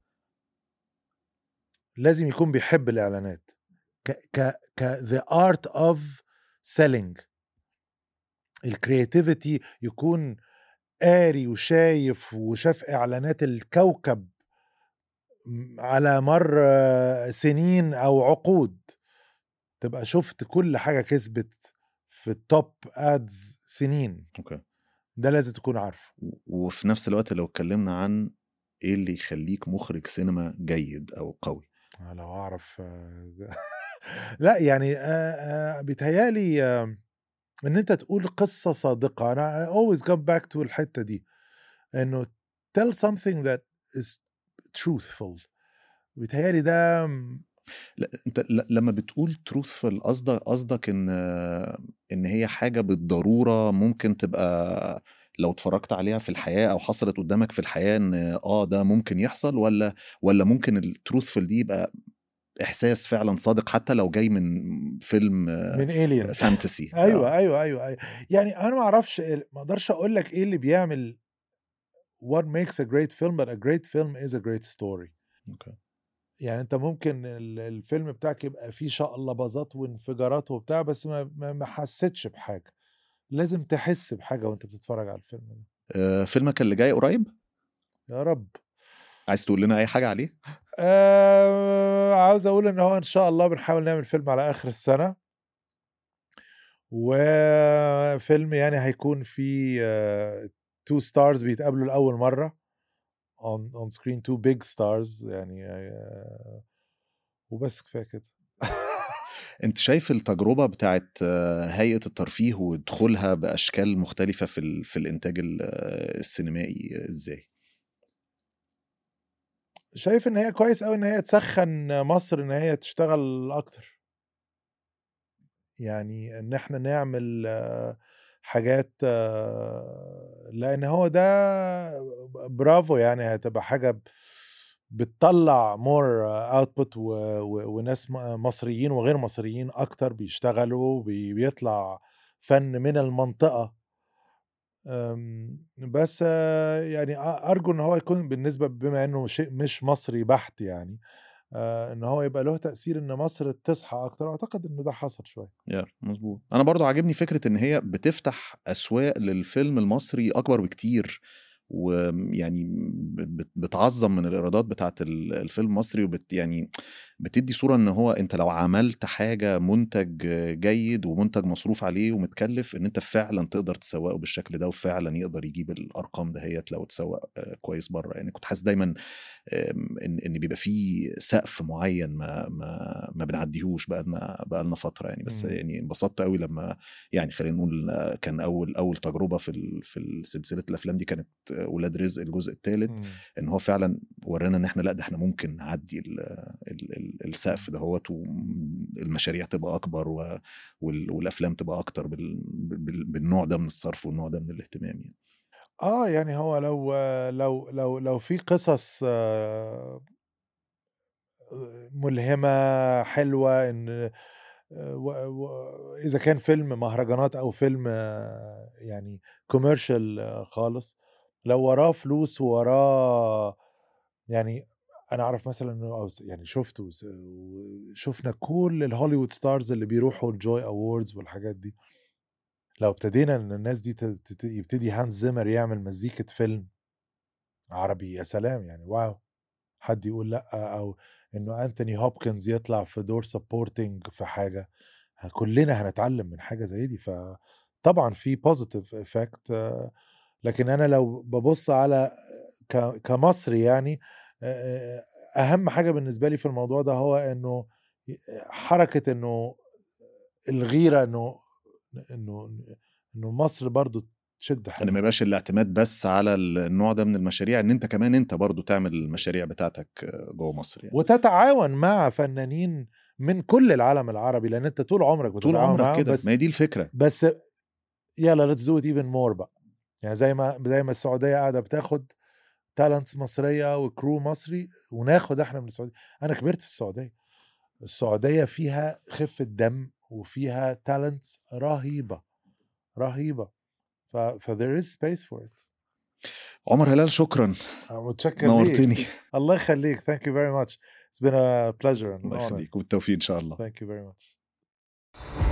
لازم يكون بيحب الإعلانات. ك ك ك the art of selling. الcreativity يكون قاري وشايف وشاف إعلانات الكوكب م على مَر سنين أو عقود. تبقى شُفت كل حاجة كسبت في الtop ads سنين. أوكي. ده لازم تكون عارفه. و وفي نفس الوقت لو اتكلمنا عن إيه اللي يخلّيك مخرج سينما جيد أو قوي؟ آه لو أعرف لأ يعني آآ آآ بيتهيأ لي إن أنت تقول قصة صادقة، أنا I always come back to الحتّة دي، إنه tell something that is truthful بيتهيأ لي ده م لأ أنت ل لمّا بتقول truthful قصد قصدك إن ان هي حاجه بالضروره ممكن تبقى لو اتفرجت عليها في الحياه او حصلت قدامك في الحياه ان اه ده ممكن يحصل ولا ولا ممكن التروثفul دي يبقى احساس فعلا صادق حتى لو جاي من فيلم من الين فانتسي ايوه ايوه ايوه ايوه يعني انا ما اعرفش ما اقدرش اقول لك ايه اللي بيعمل what makes a great film but a great film is a great story اوكي يعني انت ممكن ال- الفيلم بتاعك يبقى فيه شقلباظات وانفجارات وبتاع بس ما ما ما حسيتش بحاجه لازم تحس بحاجه وانت بتتفرج على الفيلم ده آه، فيلمك اللي جاي قريب يا رب عايز تقول لنا اي حاجه عليه آه عاوز اقول ان هو ان شاء الله بنحاول نعمل فيلم على اخر السنه وفيلم يعني هيكون فيه تو ستارز بيتقابلوا لاول مره on on screen two big stars يعني آه، وبس كفايه كده انت شايف التجربه بتاعت آه، هيئه الترفيه ودخولها باشكال مختلفه في ال... في الانتاج ال- آه، السينمائي ازاي شايف ان هي كويس قوي ان هي تسخن مصر ان هي تشتغل اكتر يعني ان احنا نعمل آه، حاجات آه، لان هو ده برافو يعني هتبقى حاجه ب- بتطلع مور اوتبوت وناس م- مصريين وغير مصريين اكتر بيشتغلوا بي- بيطلع فن من المنطقه أم، بس آه، يعني أ- ارجو ان هو يكون بالنسبه بما انه شيء مش مصري بحت يعني آه، ان هو يبقى له تاثير ان مصر تصحى اكتر اعتقد انه ده حصل شويه يا مظبوط انا برضو عاجبني فكره ان هي بتفتح اسواق للفيلم المصري اكبر بكتير ويعني بت- بتعظم من الايرادات بتاعت ال- الفيلم المصري وبت يعني بتدي صوره ان هو انت لو عملت حاجه منتج جيد ومنتج مصروف عليه ومتكلف ان انت فعلا تقدر تسوقه بالشكل ده وفعلا يقدر يجيب الارقام دهيت لو اتسوق آه، كويس بره يعني كنت حاسس دايما آم، ان ان بيبقى في سقف معين ما ما ما بنعديهوش بقى لنا بقى لنا فتره يعني بس مم. يعني انبسطت قوي لما يعني خلينا نقول آه، كان اول اول تجربه في ال- في سلسله الافلام دي كانت آه، ولاد رزق الجزء الثالث مم. ان هو فعلا ورانا ان احنا لا ده احنا ممكن نعدي ال ال ال السقف دهوت والمشاريع تبقى اكبر و- وال- والافلام تبقى اكتر بال بال بالنوع ده من الصرف والنوع ده من الاهتمام يعني اه يعني هو لو لو لو لو في قصص آه، ملهمه حلوه ان آه، و- و- اذا كان فيلم مهرجانات او فيلم آه، يعني كوميرشال خالص لو وراه فلوس ووراه يعني انا اعرف مثلا انه أو س- يعني شفته وس- وشفنا كل الهوليوود ستارز اللي بيروحوا الجوي اووردز والحاجات دي لو ابتدينا ان الناس دي تت- تت- يبتدي هانز زيمر يعمل مزيكة فيلم عربي يا سلام يعني واو حد يقول لا او انه انتوني هوبكنز يطلع في دور سبورتنج في حاجه ه- كلنا هنتعلم من حاجه زي دي فطبعا في بوزيتيف افكت لكن انا لو ببص على ك- كمصري يعني آه، اهم حاجه بالنسبه لي في الموضوع ده هو انه حركه انه الغيره انه انه انه مصر برضو تشد ان ما حيلها يبقاش الاعتماد بس على النوع ده من المشاريع ان انت كمان انت برضو تعمل المشاريع بتاعتك جوه مصر يعني وتتعاون مع فنانين من كل العالم العربي لان انت طول عمرك طول بتتعاون عمرك معاهم كده بس ما هي دي الفكره بس يلا ليتس دو ات ايفن مور بقى يعني زي ما زي ما السعوديه قاعده بتاخد تالنتس مصريه وكرو مصري وناخد احنا من السعوديه انا كبرت في السعوديه السعوديه فيها خفه دم وفيها تالنتس رهيبه رهيبه ف ف there is space for it عمر هلال شكرا أنا متشكر نورتني ليك الله يخليك thank you very much it's been a pleasure and الله honor يخليك وبالتوفيق ان شاء الله thank you very much